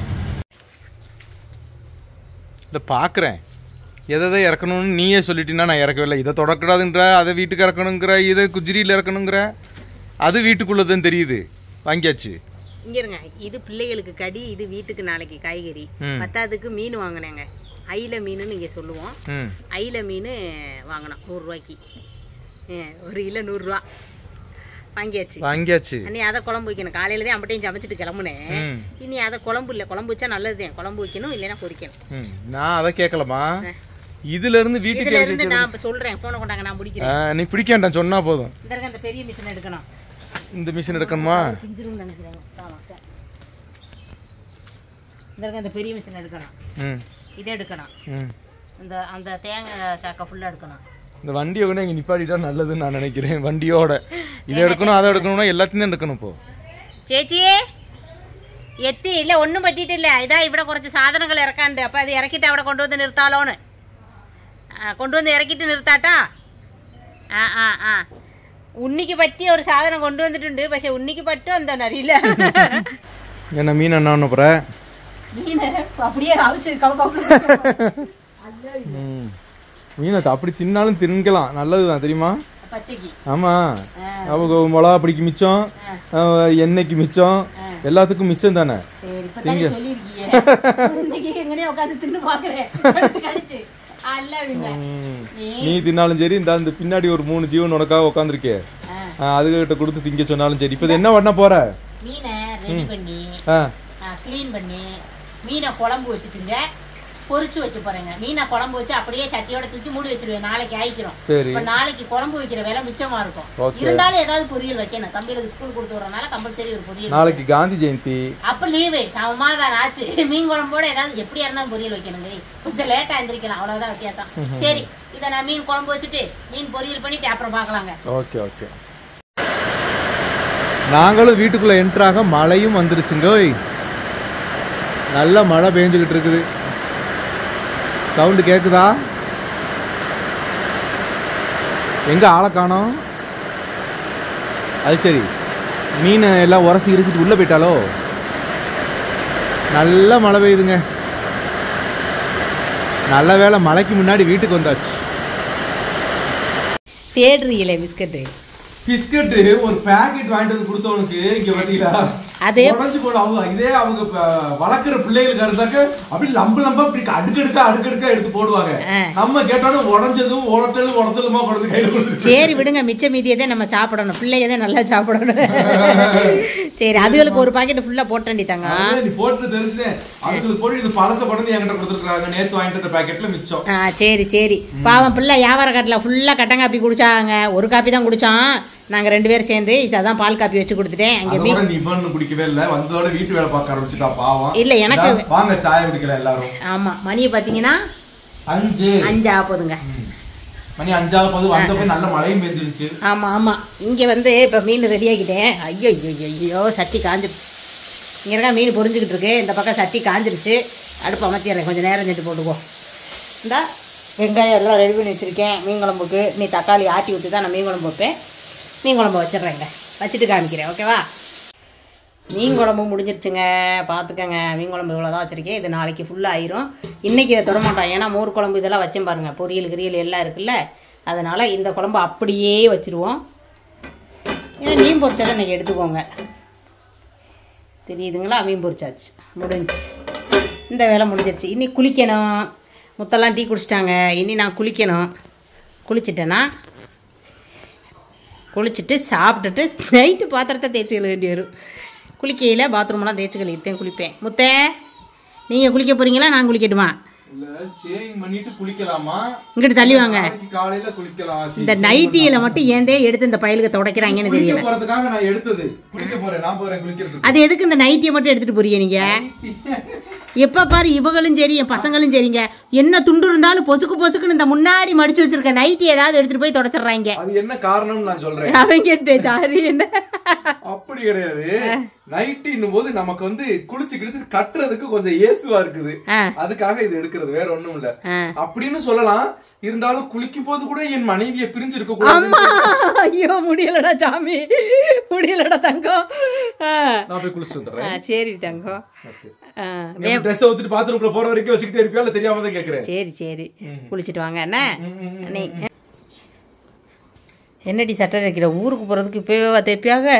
இதை பார்க்குறேன் எதை எதை இறக்கணும்னு நீயே சொல்லிட்டீன்னா நான் இறக்கவே இல்லை இதை தொடக்கூடாதுன்ற அதை வீட்டுக்கு இறக்கணுங்கிற இதை குஜிரியில் இறக்கணுங்கிற அது வீட்டுக்குள்ளதுன்னு தெரியுது வாங்கியாச்சு இங்க இருங்க இது பிள்ளைகளுக்கு கடி இது வீட்டுக்கு நாளைக்கு காய்கறி ம். பத்தாவதுக்கு மீன் வாங்கினேங்க ஐல மீனுன்னு இங்கே சொல்லுவோம் ம் ஐல மீன் வாங்கினோம் நூறுரூவாய்க்கு ஒரு கிலோ நூறுரூவா வாங்கியாச்சு வாங்கியாச்சு அன்னி அதை குழம்பு வைக்கணும் காலையில தான் அம்பட்டையும் சமைச்சிட்டு கிளம்புனேன் ம். இனி அதை குழம்பு இல்லை குழம்பு வச்சா நல்லதுதான் குழம்பு வைக்கணும் இல்லைன்னா பொரிக்கணும் ம் நான் அதை கேட்கலமா இதுல இருந்து வீட்டுக்கு இதுல இறக்கி இருந்து வச்சு- நான் இப்ப சொல்றேன் போனை கொண்டாங்க நான் ஆ, முடிக்கிறேன் நீ பிடிக்க வேண்டாம் சொன்னா போதும் இந்த இருக்க அந்த பெரிய மிஷின் எடுக்கணும் இந்த மிஷின் எடுக்கணுமா பிஞ்சிரும்னு நினைக்கிறேன் ஆமா சரி. இந்த இருக்க அந்த பெரிய மிஷின் எடுக்கணும் ம் இதை எடுக்கணும் ம் இந்த அந்த தேங்காய் சாக்கை ஃபுல்லாக எடுக்கணும் இந்த வண்டியை கூட இங்கே நிப்பாட்டிட்டா நல்லதுன்னு நான் நினைக்கிறேன் வண்டியோட இதை எடுக்கணும் அதை எடுக்கணும்னா எல்லாத்தையும் தான் எடுக்கணும் இப்போ ചേച്ചി എത്തി ഇല്ല ഒന്നും പറ്റിയിട്ടില്ല ഇതാ ഇവിടെ കുറച്ച് സാധനങ്ങൾ ഇറക്കാനുണ്ട് അപ്പം അത് ഇറക്കിയിട്ട് അവിടെ കൊണ്ടുവന്ന് നിർത്താലോന്ന് ആ, കൊണ്ടുവന്ന് ഇറക്കിയിട്ട് നിർത്താട്ടാ ആ ആ ആ ഉണ്ണിക്ക് പറ്റിയ ഒരു സാധനം കൊണ്ടുവന്നിട്ടുണ്ട് പക്ഷെ ഉണ്ണിക്ക് പറ്റുമോ എന്താണെന്ന് അറിയില്ല என்ன மீன் என்ன பண்ண போற മീന് அப்படியே அவிச்சு கவு ம் மீனை அப்படி தின்னாலும் தின்கலாம் நல்லதுதான் தெரியுமா பச்சைக்கு ஆமா அவங்க மிளகா பிடிக்கு மிச்சம் அஹ், எண்ணெய்க்கு மிச்சம் எல்லாத்துக்கும் மிச்சம் தானே சரி இப்போ தானே சொல்லியிருக்கீங்க இன்னைக்கு எங்கனையே உட்காந்து தின்னு பார்க்குறேன் கடிச்சு கடிச்சு அல்ல அப்படிங்க நீ தின்னாலும் சரி இந்த அந்த பின்னாடி ஒரு மூணு ஜீவன் உனக்காக உட்காந்துருக்கே அதுகிட்ட கொடுத்து திங்க சொன்னாலும் சரி இப்போ இது என்ன பண்ண போற மீனை ரெடி பண்ணி ஆ க்ளீன் பண்ணி மீனை குழம்பு வச்சுட்டுங்க பொரிச்சு வைக்க போறேங்க மீனை குழம்பு வச்சு அப்படியே சட்டியோட தூக்கி மூடி வச்சிருவேன் நாளைக்கு ஆயிக்கிறோம் சரி இப்ப நாளைக்கு குழம்பு வைக்கிற வேலை மிச்சமா இருக்கும் Okay. இருந்தாலும் ஏதாவது பொரியல் வைக்கணும் தம்பிகளுக்கு ஸ்கூல் கொடுத்து வரனால கம்பல்சரி ஒரு பொரியல் நாளைக்கு காந்தி ஜெயந்தி அப்ப லீவு சமமாதான் ஆச்சு மீன் குழம்போட ஏதாவது எப்படியா இருந்தாலும் பொரியல் வைக்கணுங்க கொஞ்சம் லேட்டா எந்திரிக்கலாம் அவ்வளவுதான் வித்தியாசம் சரி இதை நான் மீன் குழம்பு வச்சுட்டு மீன் பொரியல் பண்ணிட்டு அப்புறம் பார்க்கலாங்க ஓகே ஓகே நாங்களும் வீட்டுக்குள்ள என்ட்ராக மழையும் வந்துருச்சுங்க ஓய். நல்ல மழை பெஞ்சுக்கிட்டு இருக்குது சவுண்டு கேக்குதா எங்க ஆளை காணோம் அது சரி மீன் எல்லாம் உரசி இரிச்சிட்டு உள்ள போயிட்டாலோ நல்ல மழை பெய்யுதுங்க நல்ல வேளை மழைக்கு முன்னாடி வீட்டுக்கு வந்தாச்சு தேடுறீங்களே பிஸ்கட்டு பிஸ்கட் ஒரு பாக்கெட் வாங்கிட்டு வந்து கொடுத்தவனுக்கு இங்க பாத்தீங்களா அதே உடஞ்சு போடு அவங்க இதே அவங்க ப- வளர்க்குற பிள்ளைகளுக்கு இருந்தாக்க அப்படி லம்பு லம்பா இப்படி அடுக்கடுக்கா அடுக்கடுக்கா எடுத்து போடுவாங்க நம்ம கேட்டாலும் உடஞ்சதும் உடச்சலும் உடச்சலுமா கொண்டு வந்து கையில கொடுத்துட்டு சரி விடுங்க மிச்ச மீதியதே நம்ம சாப்பிடணும் பிள்ளையதே நல்லா சாப்பிடணும் சரி அதுகளுக்கு ஒரு பாக்கெட் ஃபுல்லா போட்டேன்டிட்டாங்க அதுதான் நீ போட்டு தெரிஞ்சேன் அதுக்கு போட்டு இது பழச கொண்டு என்கிட்ட கொடுத்துருக்காங்க நேத்து வாங்கிட்டு வந்த பாக்கெட்ல மிச்சம் ஆ சரி சரி பாவம் பிள்ளை வியாபார காட்டில் ஃபுல்லாக கட்டன் காப்பி குடிச்சாங்க ஒரு காப்பி தான் குடிச்சான் நாங்கள் ரெண்டு பேரும் சேர்ந்து இதான் பால் காப்பி வச்சு கொடுத்துட்டேன் அங்கே அதோட நீ பண்ணு குடிக்கவே இல்ல வந்ததோட வீட்டு வேலை பார்க்க ஆரம்பிச்சுட்டா பாவம் இல்ல, எனக்கு- இந்தா, வாங்க சாய குடிக்கல எல்லாரும் ஆமாம் மணியை பார்த்தீங்கன்னா அஞ்சு அஞ்சு ஆகுதுங்க மணி அஞ்சாவது போது வந்தப்போ நல்ல மழையும் பெஞ்சிருச்சு ஆமாம் ஆமாம் இங்கே வந்து இப்போ மீன் ரெடி ஆக்கிட்டேன் ஐயோ ஐயோ ஐயோ, ஐயோ சட்டி காஞ்சிருச்சு இங்கே இருக்க மீன் பொரிஞ்சுக்கிட்டு இருக்கு இந்த பக்கம் சட்டி காஞ்சிருச்சு அடுப்பு அமர்த்திடுறேன் கொஞ்சம் நேரம் சென்று போட்டுக்கோ இந்தா வெங்காயம் எல்லாம் ரெடி பண்ணி வச்சுருக்கேன் மீன் குழம்புக்கு நீ தக்காளி ஆட்டி விட்டு தான் நான் மீன் குழம்பு வைப்பேன் மீன் குழம்பு வச்சிடுறேங்க வச்சுட்டு காமிக்கிறேன் ஓகேவா மீன் குழம்பு முடிஞ்சிருச்சுங்க பார்த்துக்கங்க மீன் குழம்பு இவ்வளோ தான் வச்சுருக்கேன் இது நாளைக்கு ஃபுல்லாக ஆயிரும் இன்றைக்கி இதை தொட மாட்டோம் ஏன்னா மோர் குழம்பு இதெல்லாம் வச்சேன் பாருங்கள் பொரியல் கிரியல் எல்லாம் இருக்குல்ல அதனால் இந்த குழம்பு அப்படியே வச்சுருவோம் இதை மீன் பொரிச்சதை இன்றைக்கி எடுத்துக்கோங்க தெரியுதுங்களா மீன் பொரிச்சாச்சு முடிஞ்சுச்சு இந்த வேலை முடிஞ்சிருச்சு இனி குளிக்கணும் முத்தெல்லாம் டீ குடிச்சிட்டாங்க இனி நான் குளிக்கணும் குளிச்சிட்டேன்னா குளிச்சுட்டு சாப்பிட்டுட்டு நைட்டு பாத்திரத்தை தேய்ச்சி கழுவ வேண்டி வரும் குளிக்கையில் பாத்ரூம்லாம் தேய்ச்சி கழுவிட்டேன் குளிப்பேன் முத்தே நீங்கள் குளிக்க போகிறீங்களா நான் குளிக்கட்டுமா இல்ல ஷேவிங் பண்ணிட்டு குளிக்கலாமா இங்கிட்டு தள்ளி வாங்க நாளைக்கு காலையில குளிக்கலாம் இந்த நைட்டியில் மட்டும் ஏந்தே எடுத்து இந்த பயலுக்கு துடைக்கிறாங்கன்னு குளிக்க தெரியல போறதுக்காக நான் எடுத்தது குளிக்க போறேன் நான் போறேன் குளிக்கிறதுக்கு அது எதுக்கு இந்த நைட்டியை மட்டும் எடுத்துகிட்டு போறீங்க நீங்கள் எப்போ பாரு இவங்களும் சரி என் பசங்களும் சரிங்க என்ன துண்டு இருந்தாலும் பொசுக்கு பொசுக்குன்னு இந்த முன்னாடி மடிச்சு வச்சிருக்க நைட்டி ஏதாவது எடுத்துட்டு போய் தொடச்சிடுறாங்க அது என்ன காரணம்னு நான் சொல்றேன் அவன் கேட்டு சாரி என்ன அப்படி கிடையாது நைட்டின்னும் போது நமக்கு வந்து குளிச்சு கிழிச்சு கட்டுறதுக்கு கொஞ்சம் ஏசுவா இருக்குது ஆ. அதுக்காக இது எடுக்கிறது வேற ஒண்ணும் இல்ல ஆ. அப்படின்னு சொல்லலாம் இருந்தாலும் குளிக்கும் போது கூட என் மனைவியை பிரிஞ்சு இருக்க கூடாது அம்மா ஐயோ முடியலடா சாமி முடியலடா தங்கம் ஆ. நான் போய் குளிச்சு ஆ, வந்துடுறேன் சரி தங்கம் ஆ, ட்ரெஸ் ஊத்திட்டு பாத்ரூம்ல போற வரைக்கும் வச்சுக்கிட்டே இருப்பியா இல்ல தெரியாம தான் கேக்குறேன் சரி சரி குளிச்சுட்டு வாங்க என்ன நீ என்னடி சட்டை தைக்கிற ஊருக்கு போகிறதுக்கு இப்போவே தைப்பியாக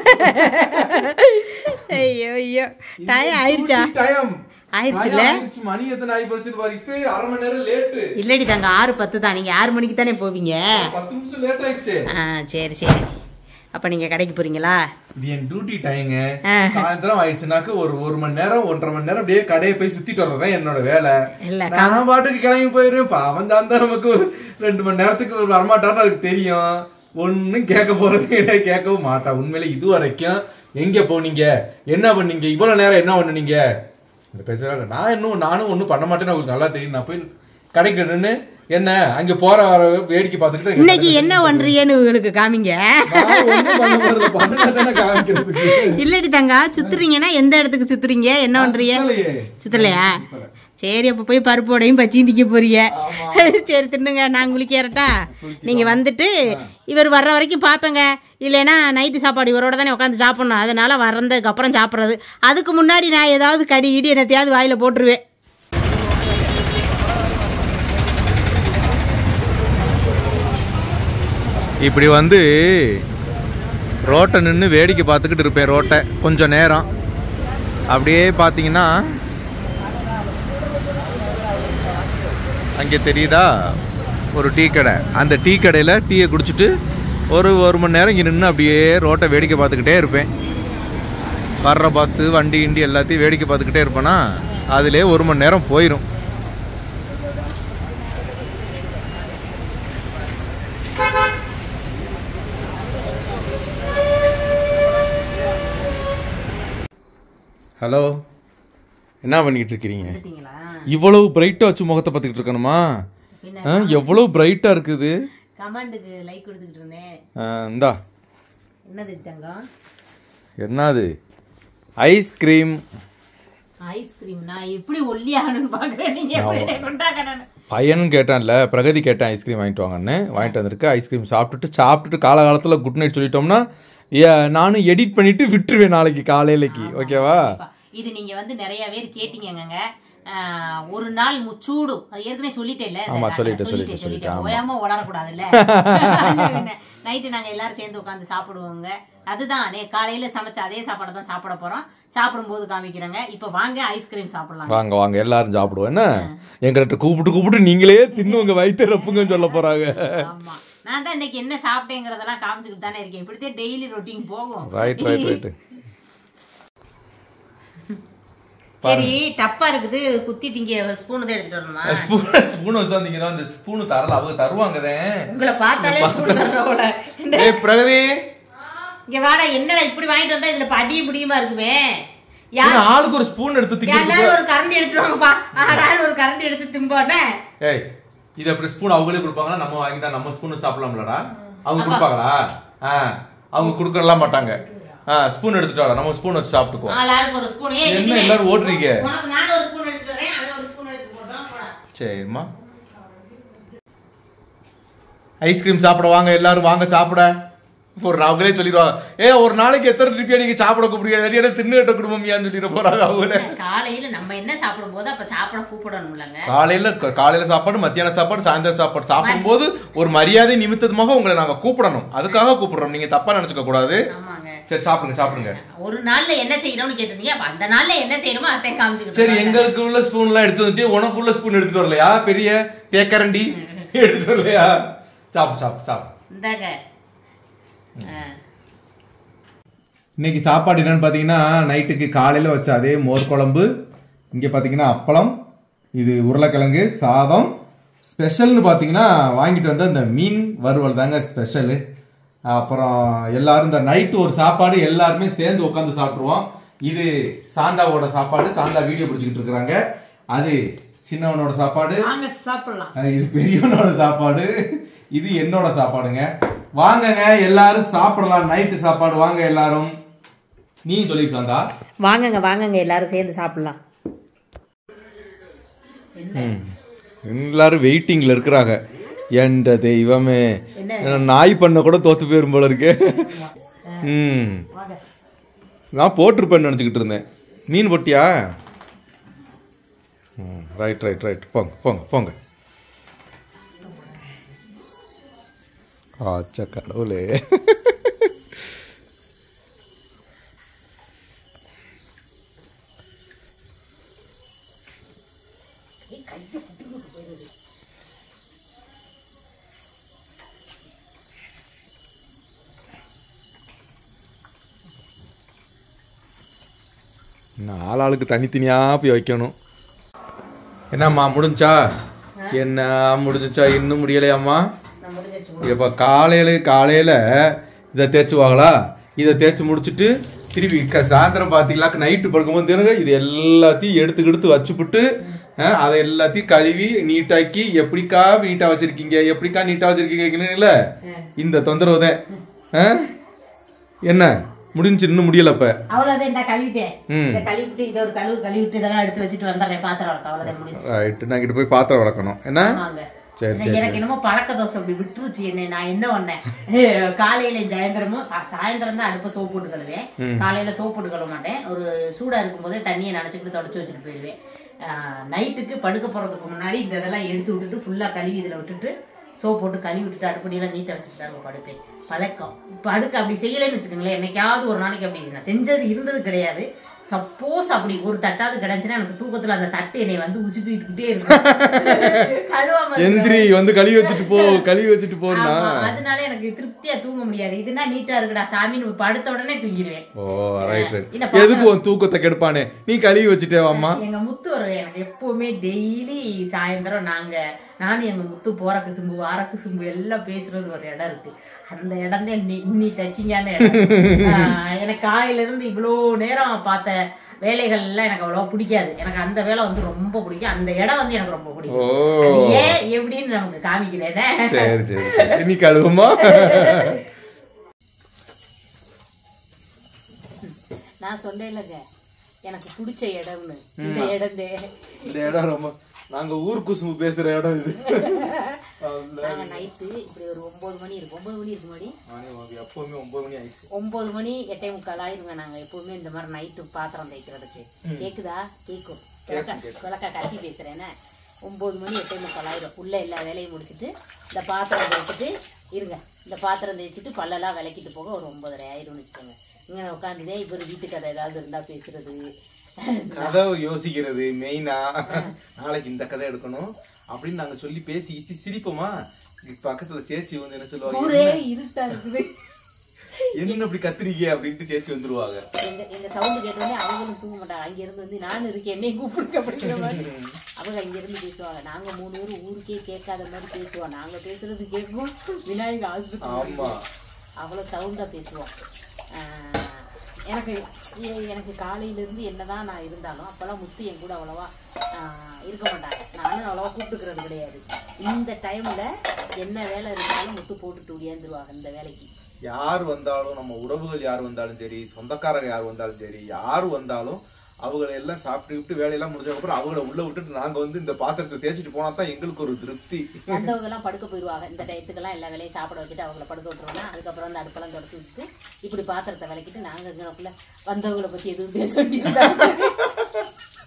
ஐயோ ஐயோ டயம் ஆயிடுச்சா டைம் ஆயிடுச்சுல்ல மணி எத்தனை ஆகி போச்சு பாரு இப்ப அரை மணி நேரம் லேட்டு இல்லடி தாங்க ஆறு பத்து தான் நீங்கள் ஆறு மணிக்கு தானே போவீங்க பத்து நிமிஷம் லேட் ஆயிடுச்சு ஆ சரி சரி அப்போ நீங்கள் கடைக்கு போகிறீங்களா இது என் டியூட்டி டைங்க ஆ. சாயந்தரம் ஆயிடுச்சுனாக்க ஒரு ஒரு மணி நேரம் ஒன்றரை மணி நேரம் அப்படியே கடையை போய் சுத்திட்டு வர்றதுதான் என்னோட வேலை இல்ல, நான் பாட்டுக்கு கிளம்பி போயிருவேன் பாவம் தான் தான் நமக்கு ஒரு ரெண்டு மணி நேரத்துக்கு ஒரு வரமாட்டான்னு அதுக்கு தெரியும் ஒன்னும் கேட்க போறது கிடையாது கேட்கவும் மாட்டான் உண்மையில இது வரைக்கும் எங்க போனீங்க என்ன பண்ணீங்க இவ்வளவு நேரம் என்ன பண்ணுனீங்க இந்த பேசுறாங்க நான் இன்னும் நானும் ஒண்ணும் பண்ண மாட்டேன்னு உங்களுக்கு நல்லா தெரியும் நான் போய் கடைக்கு நின்னு என்ன அங்க போற வர வேடிக்கை பார்த்துக்கிட்டு இன்னைக்கு என்ன பண்றீங்கன்னு உங்களுக்கு காமிங்க நான் ஒண்ணும் பண்ண போறதில்ல, பண்ணுனா தானே காமிக்கிறதுக்கு இல்லடி தங்கா சுத்துறீங்கன்னா எந்த இடத்துக்கு சுத்துறீங்க என்ன பண்றீங்க சுத்தலையே. சுத்தலையா சரி அப்ப போய் பருப்போடையும் பச்சியும் திக்க போறீங்க சரி தின்னுங்க நான் குளிக்கிறட்டா நீங்க வந்துட்டு இவர் வர்ற வரைக்கும் பார்ப்பேங்க இல்லைன்னா நைட்டு சாப்பாடு இவரோட தானே உட்காந்து சாப்பிடணும் அதனால வர்றதுக்கு அப்புறம் சாப்பிட்றது அதுக்கு முன்னாடி நான் ஏதாவது கடி இடி என்னத்தையாவது வாயில போட்டுருவேன் இப்படி வந்து ரோட்டை நின்று வேடிக்கை பார்த்துக்கிட்டு இருப்பேன் ரோட்டை கொஞ்சம் நேரம் அப்படியே பார்த்தீங்கன்னா அங்கே தெரியுதா ஒரு டீ கடை அந்த டீ கடையில் டீயை குடிச்சிட்டு ஒரு ஒரு மணி நேரம் இங்கே நின்று அப்படியே ரோட்டை வேடிக்கை பார்த்துக்கிட்டே இருப்பேன் வர்ற பஸ்ஸு வண்டி கிண்டி எல்லாத்தையும் வேடிக்கை பார்த்துக்கிட்டே இருப்பேனா அதிலே ஒரு மணி நேரம் போயிடும் ஹலோ என்ன பண்ணிக்கிட்டு இருக்கிறீங்க இவ்வளவு பிரைட்டா வச்சு முகத்தை பார்த்துக்கிட்டு இருக்கணுமா ஆ, எவ்வளவு பிரைட்டா இருக்குது கமாண்டுக்கு லைக் கொடுத்துக்கிட்டு இருந்தேன் ஆ, இந்தா என்னது தங்கம் என்னது ஐஸ்கிரீம் ஐஸ்கிரீம் நான் எப்படி ஒல்லியாகணும்னு பார்க்குறேன் நீங்கள் எப்படி கொண்டாக்கணும் பையனும் கேட்டான்ல பிரகதி கேட்டேன் ஐஸ்கிரீம் வாங்கிட்டு வாங்கன்னு வாங்கிட்டு வந்திருக்கு ஐஸ்கிரீம் சாப்பிட்டுட்டு சாப்பிட்டுட்டு காலகாலத்தில் குட் நைட் சொல்லிட்டோம்னா ஏ, நானும் எடிட் பண்ணிட்டு விட்டுருவேன் நாளைக்கு காலையிலக்கு ஓகேவா இது நீங்க வந்து நிறைய பேர் கேட்டீங்கங்க ஆஹ், ஒரு நாள் மு- சூடு அது ஏற்கனவே சொல்லிட்டேன்ல இதை ஆமா, நான் சொல்லிட்டேன், சொல்லிட்டேன் சொல்லிட்டேன், சொல்லிட்டேன் ஆமா. ஓயாம உளரக்கூடாதுல்ல நைட்டு நாங்க எல்லாரும் சேர்ந்து உட்காந்து சாப்பிடுவோங்க அதுதான் நே காலையில சமைச்ச அதே சாப்பாடை தான் சாப்பிட போறோம் சாப்பிடும்போது காமிக்கிறோங்க இப்போ வாங்க ஐஸ்கிரீம் சாப்பிடலாம் வாங்க வாங்க எல்லாரும் சாப்பிடுவோம் என்ன எங்கள்கிட்ட கூப்பிட்டு கூப்பிட்டு நீங்களே தின்னு உங்க வயிற்று ரப்புங்கன்னு சொல்ல போறாங்க ஆமா நான் தான் இன்னைக்கு என்ன சாப்பிட்டேங்கிறதெல்லாம் காமிச்சுக்கிட்டு தானே இருக்கேன் இப்படித்தான் டெய்லி ரொட்டீன் போகும் ரைட் ரைட் ரைட் சரி டப்பா இருக்குது குத்தி திங்க ஸ்பூன் தான் எடுத்துட்டு வரணுமா ஸ்பூன் ஸ்பூன் வச்சு வந்தீங்கன்னா அந்த ஸ்பூனு தரல அவங்க தருவாங்கதான் உங்களை பார்த்தாலே ஸ்பூன் தர்றவோட ஏய் பிரகதி இங்க வாடா என்னடா இப்படி வாங்கிட்டு வந்தா இதுல படி முடியுமா இருக்குமே யார் என்ன ஆளுக்கு ஒரு ஸ்பூன் எடுத்து திங்கிறதுக்கு எல்லாரும் ஒரு கரண்டி எடுத்துட்டு வாங்கப்பா ஆறாலும் ஒரு கரண்டி எடுத்து திம்போனே ஏய் இது அப்படி ஸ்பூன் அவங்களே கொடுப்பாங்கன்னா நம்ம வாங்கி தான் நம்ம ஸ்பூன் சாப்பிடலாம்லடா அவங்க கொடுப்பாங்களா ஆ அவங்க கொடுக்கறலாம் மாட்டாங்க ஆ ஸ்பூன் எடுத்துட்டு வாடா நம்ம ஸ்பூன் வச்சு சாப்பிட்டுக்குவோம் ஆளாளுக்கு ஒரு ஸ்பூன் ஏய் என்ன நிதினே, எல்லாரும் ஓடுறீங்க? உனக்கு நானும் ஒரு ஸ்பூன் எடுத்துட்டு வரேன் அவன் ஒரு ஸ்பூன் எடுத்து போடுறான் போடா சரிம்மா ஐஸ்கிரீம் சாப்பிட வாங்க எல்லாரும் வாங்க சாப்பிட ஒரு அவங்களே சொல்லிடுவாங்க ஏ ஒரு நாளைக்கு எத்தனை ருப்பியா நீங்க சாப்பிட கூப்பிடுங்க நிறைய தின்னுட்ட குடும்பமியான்னு சொல்லிட போறாங்க அவங்களே காலையில நம்ம என்ன சாப்பிடும் போது அப்ப சாப்பிட கூப்பிடணும்லங்க காலையில காலையில சாப்பாடு மத்தியான சாப்பாடு சாயந்தரம் சாப்பாடு சாப்பிடும்போது ஒரு மரியாதை நிமித்தமாக உங்களை நாங்க கூப்பிடணும் அதுக்காக கூப்பிடுறோம் நீங்க தப்பா நினைச்சுக்க கூடாது ஆமாங்க சரி சாப்பிடுங்க சாப்பிடுங்க ஒரு நாள்ல என்ன செய்யறோம்னு கேட்டிருந்தீங்க அப்ப அந்த நாள்ல என்ன செய்யறோமோ அதையும் காமிச்சுக்கிட்டு சரி இருக்காங்க. எங்களுக்கு உள்ள ஸ்பூன் எல்லாம் எடுத்து வந்துட்டு உனக்கு உள்ள ஸ்பூன் எடுத்துட்டு வரலையா பெரிய தேக்கரண்டி எடுத்துட்டு வரலையா சாப்பிடு சாப்பிடு சாப்பிடு இந்தாங்க ஆ. இன்னைக்கு சாப்பாடு என்னன்னு பார்த்தீங்கன்னா நைட்டுக்கு காலையில் வச்ச அதே மோர் குழம்பு இங்கே பார்த்தீங்கன்னா அப்பளம் இது உருளைக்கிழங்கு சாதம் ஸ்பெஷல்னு பார்த்தீங்கன்னா வாங்கிட்டு வந்த இந்த மீன் வறுவல் தாங்க ஸ்பெஷலு அப்புறம் எல்லாரும் இந்த நைட்டு ஒரு சாப்பாடு எல்லாருமே சேர்ந்து உட்காந்து சாப்பிட்ருவோம் இது சாந்தாவோட சாப்பாடு சாந்தா வீடியோ பிடிச்சிக்கிட்டு இருக்கிறாங்க அது சின்னவனோட சாப்பாடு வாங்க சாப்பிடலாம் அஹ் இது பெரியவனோட சாப்பாடு இது என்னோட சாப்பாடுங்க வாங்கங்க எல்லாரும் சாப்பிடலாம் நைட்டு சாப்பாடு வாங்க எல்லாரும் நீ சொல்லி சாந்தா வாங்கங்க வாங்கங்க எல்லாரும் சேர்ந்து சாப்பிடலாம் எல்லாரும் வெயிட்டிங்ல இருக்கிறாங்க என்ற தெய்வமே நாய் பண்ண கூட தோத்து போயிரும் போல இருக்கு ம் நான் போட்டிருப்பேன்னு நினச்சிக்கிட்டு இருந்தேன் மீன் பொட்டியா ரைட் ரைட் ரைட் போங்க போங்க போங்க ஆச்சா கடவுளே நாலு ஆளுக்கு தனித்தனியா போய் வைக்கணும் என்னம்மா முடிஞ்சா என்ன முடிஞ்சுச்சா இன்னும் முடியலையாம்மா இப்போ காலையில காலையில் இதை தேய்ச்சுவாங்களா இதை தேய்ச்சி முடிச்சுட்டு திருப்பி க- சாயந்தரம் பார்த்தீங்களா நைட்டு படுக்கும்போது தெரியுங்க இது எல்லாத்தையும் எடுத்து எடுத்து வச்சுப்புட்டு அஹ், அதை எல்லாத்தையும் கழுவி நீட்டாக்கி எப்படிக்கா நீட்டாக வச்சிருக்கீங்க எப்படிக்கா நீட்டாக வச்சிருக்கீங்கன்னு இந்த தொந்தரவு தான் அஹ்? என்ன முடிஞ்சு இன்னும் முடியல இப்போ அவ்வளோதான் இந்த கழுவிட்டேன் ம். இதை கழுவிட்டு இதை ஒரு கழுவு கழுவிட்டு இதெல்லாம் எடுத்து வச்சுட்டு வந்துடுறேன் பாத்திரம் வளர்க்க அவ்வளோதான் முடிஞ்சு ரைட்டு நான் கிட்ட போய் பாத்திரம் வளர்க்கணும் என்ன ஆமாங்க. சரி எனக்கு- சரி எனக்கு என்னமோ பழக்க தோசை அப்படி விட்டுருச்சு என்ன நான் என்ன பண்ணேன் காலையில சாயந்தரமும் அ, சாயந்தரம் தான் அடுப்ப சோப்பு போட்டு கழுவேன் காலையில சோப்பு போட்டு கழுவ மாட்டேன் ஒரு சூடா இருக்கும்போதே தண்ணியை நினைச்சுக்கிட்டு தொடச்சு வச்சுட்டு போயிடுவேன் நைட்டுக்கு படுக்க போறதுக்கு முன்னாடி இந்த இதெல்லாம் எடுத்து விட்டுட்டு ஃபுல்லா கழுவி இதுல விட்டுட்டு சோப் போட்டு கழுவி விட்டுட்டு அடுப்படியெல்லாம் நீட்டா வச்சுட்டு தான் படுப்பேன் பழக்கம் படுக்க அப்படி செய்யலைன்னு வச்சுக்கோங்களேன் என்னைக்காவது ஒரு நாளைக்கு அப்படி நான் செஞ்சது இருந்தது கிடையாது சப்போஸ் அப்படி ஒரு தட்டாவது கிடைச்சுன்னா எனக்கு தூக்கத்துல அந்த தட்டு என்னை வந்து உசுப்பிட்டுக்கிட்டே இருக்கும் கழுவாம எந்திரி வந்து கழுவி வச்சுட்டு போ கழுவி வச்சுட்டு போனா ஆமா, அதனால எனக்கு திருப்தியா தூங்க முடியாது இதுனா நீட்டா இருக்குடா சாமின்னு படுத்த உடனே தூங்கிடுவேன் ஓ ரைட் ரைட் இல்ல, எதுக்கு உன் தூக்கத்தை கெடுப்பானே நீ கழுவி வச்சுட்டே வாம்மா எங்க முத்து ஒரு எனக்கு எப்பவுமே டெய்லி சாயந்தரம் நாங்க நானும் எங்க முத்து போற குசும்பு வார குசும்பு எல்லாம் பேசுறது ஒரு இடம் இருக்கு அந்த இடம் தான் நீ நீ டச்சிங்கான இடம் ஆஹ் எனக்கு காலையில இருந்து இவ்வளோ நேரம் பார்த்த வேலைகள் எல்லாம் எனக்கு அவ்வளவா பிடிக்காது எனக்கு அந்த வேலை வந்து ரொம்ப பிடிக்கும் அந்த இடம் வந்து எனக்கு ரொம்ப ஓ பிடிக்கும் அது ஏன் எப்படின்னு நமக்கு காமிக்கிறேனே சரி சரி சரி. நீ கழுவுமா நான் சொன்னேன்லங்க எனக்கு பிடிச்ச இடம்னு இந்த இடம் இந்த இடம் ரொம்ப நாங்க ஊர் குசும்பு பேசுற இடம் இது நாங்க நைட்டு இப்படி ஒரு ஒன்பது மணி இருக்கும் ஒன்பது மணி இருக்கு மணி எப்பவுமே ஒன்பது மணி ஆயிடுச்சு ஒன்பது மணி எட்டே முக்கால் ஆயிருங்க நாங்க எப்பவுமே இந்த மாதிரி நைட்டு பாத்திரம் தேய்க்கிறதுக்கு கேக்குதா கேக்கும் விளக்க விளக்க கத்தி பேசுறேன்னா ஒன்பது மணி எட்டே முக்கால் ஆயிரும் உள்ள எல்லா வேலையும் முடிச்சிட்டு இந்த பாத்திரம் தேய்ச்சிட்டு இருங்க இந்த பாத்திரம் தேய்ச்சிட்டு பல்லெல்லாம் விளக்கிட்டு போக ஒரு ஒன்பதரை ஆயிரும்னு வச்சுக்கோங்க இங்க உட்காந்துதே இவர் வீட்டு கதை ஏதாவது இருந்தா பேசுறது கதை யோசிக்கிறது மெயினா நாளைக்கு இந்த கதை எடுக்கணும் அப்படின்னு நாங்க சொல்லி பேசி சி- சிரிப்போமா இங்க பக்கத்துல சேச்சி வந்து என்ன சொல்லுவாங்க ஊரே இருட்டா இருக்குது என்ன இப்படி கத்துறீங்க அப்படின்ட்டு சேச்சி வந்துருவாங்க எங்க எங்க சவுண்ட் கேட்டோடனே அவங்களும் தூங்க மாட்டாங்க அங்க இருந்து வந்து நானும் இருக்கேன் என்னையும் கூப்பிடுங்க அப்படிங்கிற மாதிரி அவங்க அங்க இருந்து பேசுவாங்க நாங்க மூணு பேரும் ஊருக்கே கேட்காத மாதிரி பேசுவோம் நாங்க பேசுறது கேட்கும் விநாயகர் ஆஸ்பத்திரி ஆமா அவ்வளோ சவுண்டா பேசுவோம் ஆஹ் எனக்கு எ- எனக்கு காலையில இருந்து என்னதான் நான் இருந்தாலும் அப்பெல்லாம் முத்து என் கூட அவ்வளவா ஆஹ் இருக்க மாட்டாங்க நானும் அவ்வளவா கூப்பிட்டுக்கிறது கிடையாது இந்த டைம்ல என்ன வேலை இருந்தாலும் முத்து போட்டுட்டு ஓடியாந்துருவாங்க இந்த வேலைக்கு யார் வந்தாலும் நம்ம உறவுகள் யார் வந்தாலும் சரி சொந்தக்காரங்க யார் வந்தாலும் சரி யார் வந்தாலும் அவங்கள எல்லாம் சாப்பிட்டு விட்டு வேலையெல்லாம் முடிஞ்சதுக்கு அப்புறம் அவங்கள உள்ள விட்டுட்டு நாங்க வந்து இந்த பாத்திரத்தை தேய்ச்சிட்டு போனா தான் எங்களுக்கு ஒரு திருப்தி வந்தவங்க எல்லாம் படுக்க போயிடுவாங்க இந்த டயத்துக்கெல்லாம் எல்லா வேலையும் சாப்பிட வச்சுட்டு அவங்கள படுக்க விட்டுருவோம்னா அதுக்கப்புறம் அந்த அடுப்பெல்லாம் தொடச்சு விட்டுட்டு இப்படி பாத்திரத்தை விளக்கிட்டு நாங்க இங்கனக்குள்ள வந்தவங்களை பத்தி எதுவும் பேச வேண்டியது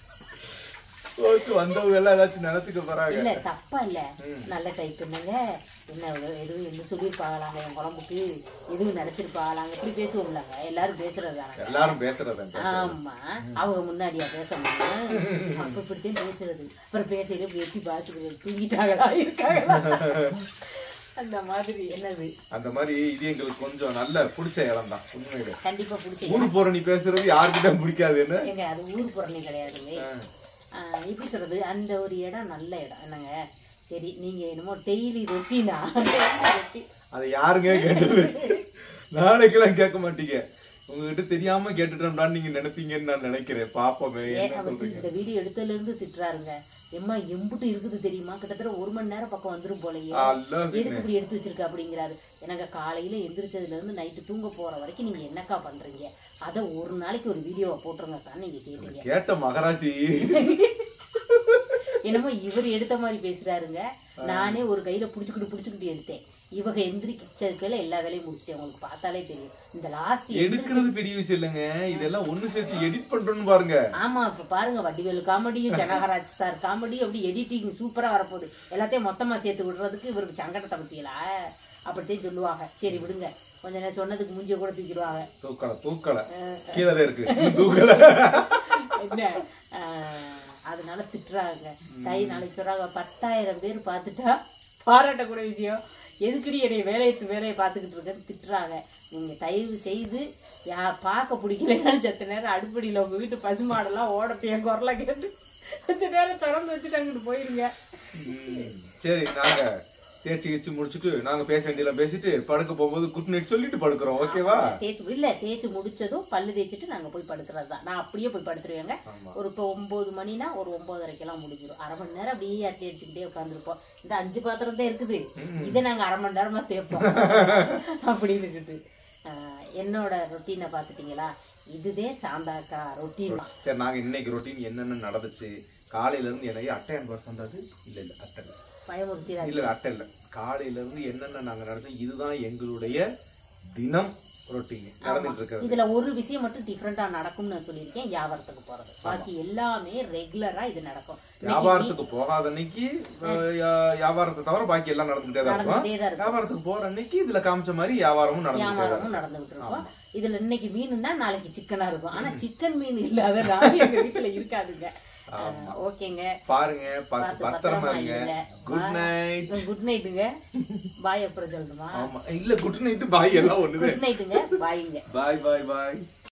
போச்சு, வந்தவங்க எல்லாம் ஏதாச்சும் நினைச்சுக்க போறாங்க இல்ல தப்பா இல்ல நல்ல டைப் என்னங்க என்ன இவ்வளவு எதுவும் என்ன சொல்லியிருப்பாங்களாங்க என் குழம்புக்கு எதுவும் நினைச்சிருப்பாங்களாங்க இப்படி பேசுவோம்லங்க எல்லாரும் பேசுறது தானே எல்லாரும் பேசுறது ஆமா அவங்க முன்னாடியா பேச முடியும் அப்ப இப்படித்தான் பேசுறது அப்புறம் பேசையில இப்படி எட்டி பார்த்துக்கிறது தூங்கிட்டாங்களா இருக்காங்களா அந்த மாதிரி என்னது அந்த மாதிரி இது எங்களுக்கு கொஞ்சம் நல்ல பிடிச்ச இடம் தான் உண்மையிலே கண்டிப்பா பிடிச்ச ஊரு போற நீ பேசுறது யாருக்கிட்ட பிடிக்காது என்ன எங்க அது ஊர் புறணி கிடையாதுங்க ஆஹ் எப்படி சொல்கிறது அந்த ஒரு இடம் நல்ல இடம் என்னங்க சரி நீங்கள் என்னமோ டெய்லி ரொட்டீனா ரொட்டி அதை யாருங்க கேட்டது நாளைக்கெல்லாம் கேட்க மாட்டீங்க உங்ககிட்ட தெரியாம கேட்டுட்டோம்டான்னு நீங்க நினைப்பீங்கன்னு நான் நினைக்கிறேன் பாப்போமே ஏன் என்ன அவர் சொல்றீங்க இந்த வீடியோ எடுத்ததுல இருந்து திட்டுறாருங்க எம்மா எம்புட்டு இருக்குது தெரியுமா கிட்டத்தட்ட ஒரு மணி நேரம் பக்கம் வந்துரும் போலயே அல்ல எதுக்கு இப்படி எடுத்து வச்சிருக்க அப்படிங்கிறாரு எனக்கு காலையில எந்திரிச்சதுல இருந்து நைட்டு தூங்க போற வரைக்கும் நீங்க என்னக்கா பண்றீங்க அதை ஒரு நாளைக்கு ஒரு வீடியோவை போட்டுருங்கக்கா நீங்க கேட்டீங்க கேட்ட மகராசி என்னமோ இவர் எடுத்த மாதிரி பேசுறாருங்க நானே ஒரு கையில புடிச்சுக்கிட்டு புடிச்சுக்கிட்டு எடுத்தேன் இவங்க எந்திரிச்சதுக்குள்ள எல்லா வேலையும் முடிச்சிட்டேன் உங்களுக்கு பார்த்தாலே தெரியும் இந்த லாஸ்ட் எடுக்கிறது பெரிய விஷயம் இல்லைங்க இதெல்லாம் ஒண்ணு சேர்த்து எடிட் பண்றோம்னு பாருங்க ஆமா இப்ப பாருங்க வடிவேலு காமெடியும் ஜனகராஜ் சார் காமெடி அப்படி எடிட்டிங் சூப்பரா வரப்போகுது எல்லாத்தையும் மொத்தமா சேர்த்து விடுறதுக்கு இவருக்கு சங்கடத்தை பத்தியலா அப்படித்தான் சொல்லுவாங்க சரி விடுங்க கொஞ்ச நேரம் சொன்னதுக்கு மூஞ்சிய கூட தூக்கிடுவாங்க தூக்கல தூக்கல கீழே தான் இருக்கு தூக்கல என்ன ஆஹ், அதனால திட்டுறாங்க தை நாளைக்கு சொல்றாங்க பத்தாயிரம் பேர் பார்த்துட்டா பாராட்டக்கூடிய விஷயம் எதுக்குடி என்னை வேலையை வேலையை பார்த்துக்கிட்டு இருக்கேன்னு திட்டுறாங்க நீங்க தயவு செய்து யா பார்க்க பிடிக்கலன்னு செத்த நேரம் அடுப்படியில் உங்க வீட்டு பசுமாடெல்லாம் ஓடட்டு என் குரலை கேட்டு கொஞ்ச நேரம் திறந்து வச்சுட்டு அங்கிட்டு போயிருங்க ம், சரி நாங்க தேய்ச்சி கிச்சு முடிச்சுட்டு நாங்க பேச வேண்டியெல்லாம் பேசிட்டு படுக்க போகும்போது குட் நைட் சொல்லிட்டு படுக்கிறோம் ஓகேவா தேய்ச்சி இல்ல தேய்ச்சி முடிச்சதும் பல்லு தேய்ச்சிட்டு நாங்க போய் படுக்கிறது தான் நான் அப்படியே போய் படுத்துருவேங்க ஒரு இப்போ ஒன்பது மணினா ஒரு ஒன்பதரைக்கெல்லாம் முடிஞ்சிடும் அரை மணி நேரம் அப்படியே அரட்டை அடிச்சுக்கிட்டே உட்காந்துருப்போம் இந்த அஞ்சு பாத்திரம் தான் இருக்குது இதை நாங்க அரை மணி நேரமா தேய்ப்போம் அப்படின்னு இருக்குது ஆஹ், என்னோட ரொட்டீனை பார்த்துட்டீங்களா இதுதே சாந்தாக்கா ரொட்டீன் சரி நாங்க இன்னைக்கு ரொட்டீன் என்னென்ன நடந்துச்சு காலையில இருந்து எனக்கு அட்டை அன்பர் வந்தது இல்ல இல்ல அட்டை இல்ல பயமுறுத்தி இல்ல இல்ல அட்டை இல்ல காலையில இருந்து என்னென்ன நாங்க நடந்தோம் இதுதான் எங்களுடைய தினம் ரொட்டீன் நடந்துட்டு இருக்கிறது இதுல ஒரு விஷயம் மட்டும் டிஃப்ரெண்டா நடக்கும்னு நான் சொல்லியிருக்கேன் வியாபாரத்துக்கு போறது பாக்கி எல்லாமே ரெகுலரா இது நடக்கும் வியாபாரத்துக்கு போகாத அன்னைக்கு அஹ், யா- வியாபாரத்தை தவிர பாக்கி எல்லாம் நடந்துகிட்டே தான் இருக்கும் நடந்துகிட்டே தான் இருக்கும் வியாபாரத்துக்கு போற அன்னைக்கு இதுல காமிச்ச மாதிரி வியாபாரமும் நடந்துகிட்டே தான் வியாபாரமும் நடந்துகிட்டு இருக்கும் இதுல இன்னைக்கு மீனுன்னா நாளைக்கு சிக்கனா இருக்கும் ஆனா சிக்கன் மீன் இல்லாத நாள் எங்க வீட்டுல இருக்காதுங்க அஹ், ஓகேங்க பாருங்க பார்த்து பார்த்து பத்திரமா பத்திரமா இருங்க இருங்க. குட் நைட் குட் நைட்டுங்க பாய் அப்புறம் சொல்லணுமா ஆமா இல்ல குட் நைட் பாய் எல்லாம் ஒண்ணுது குட் நைட்டுங்க பாய்ங்க பாய் பாய் பாய்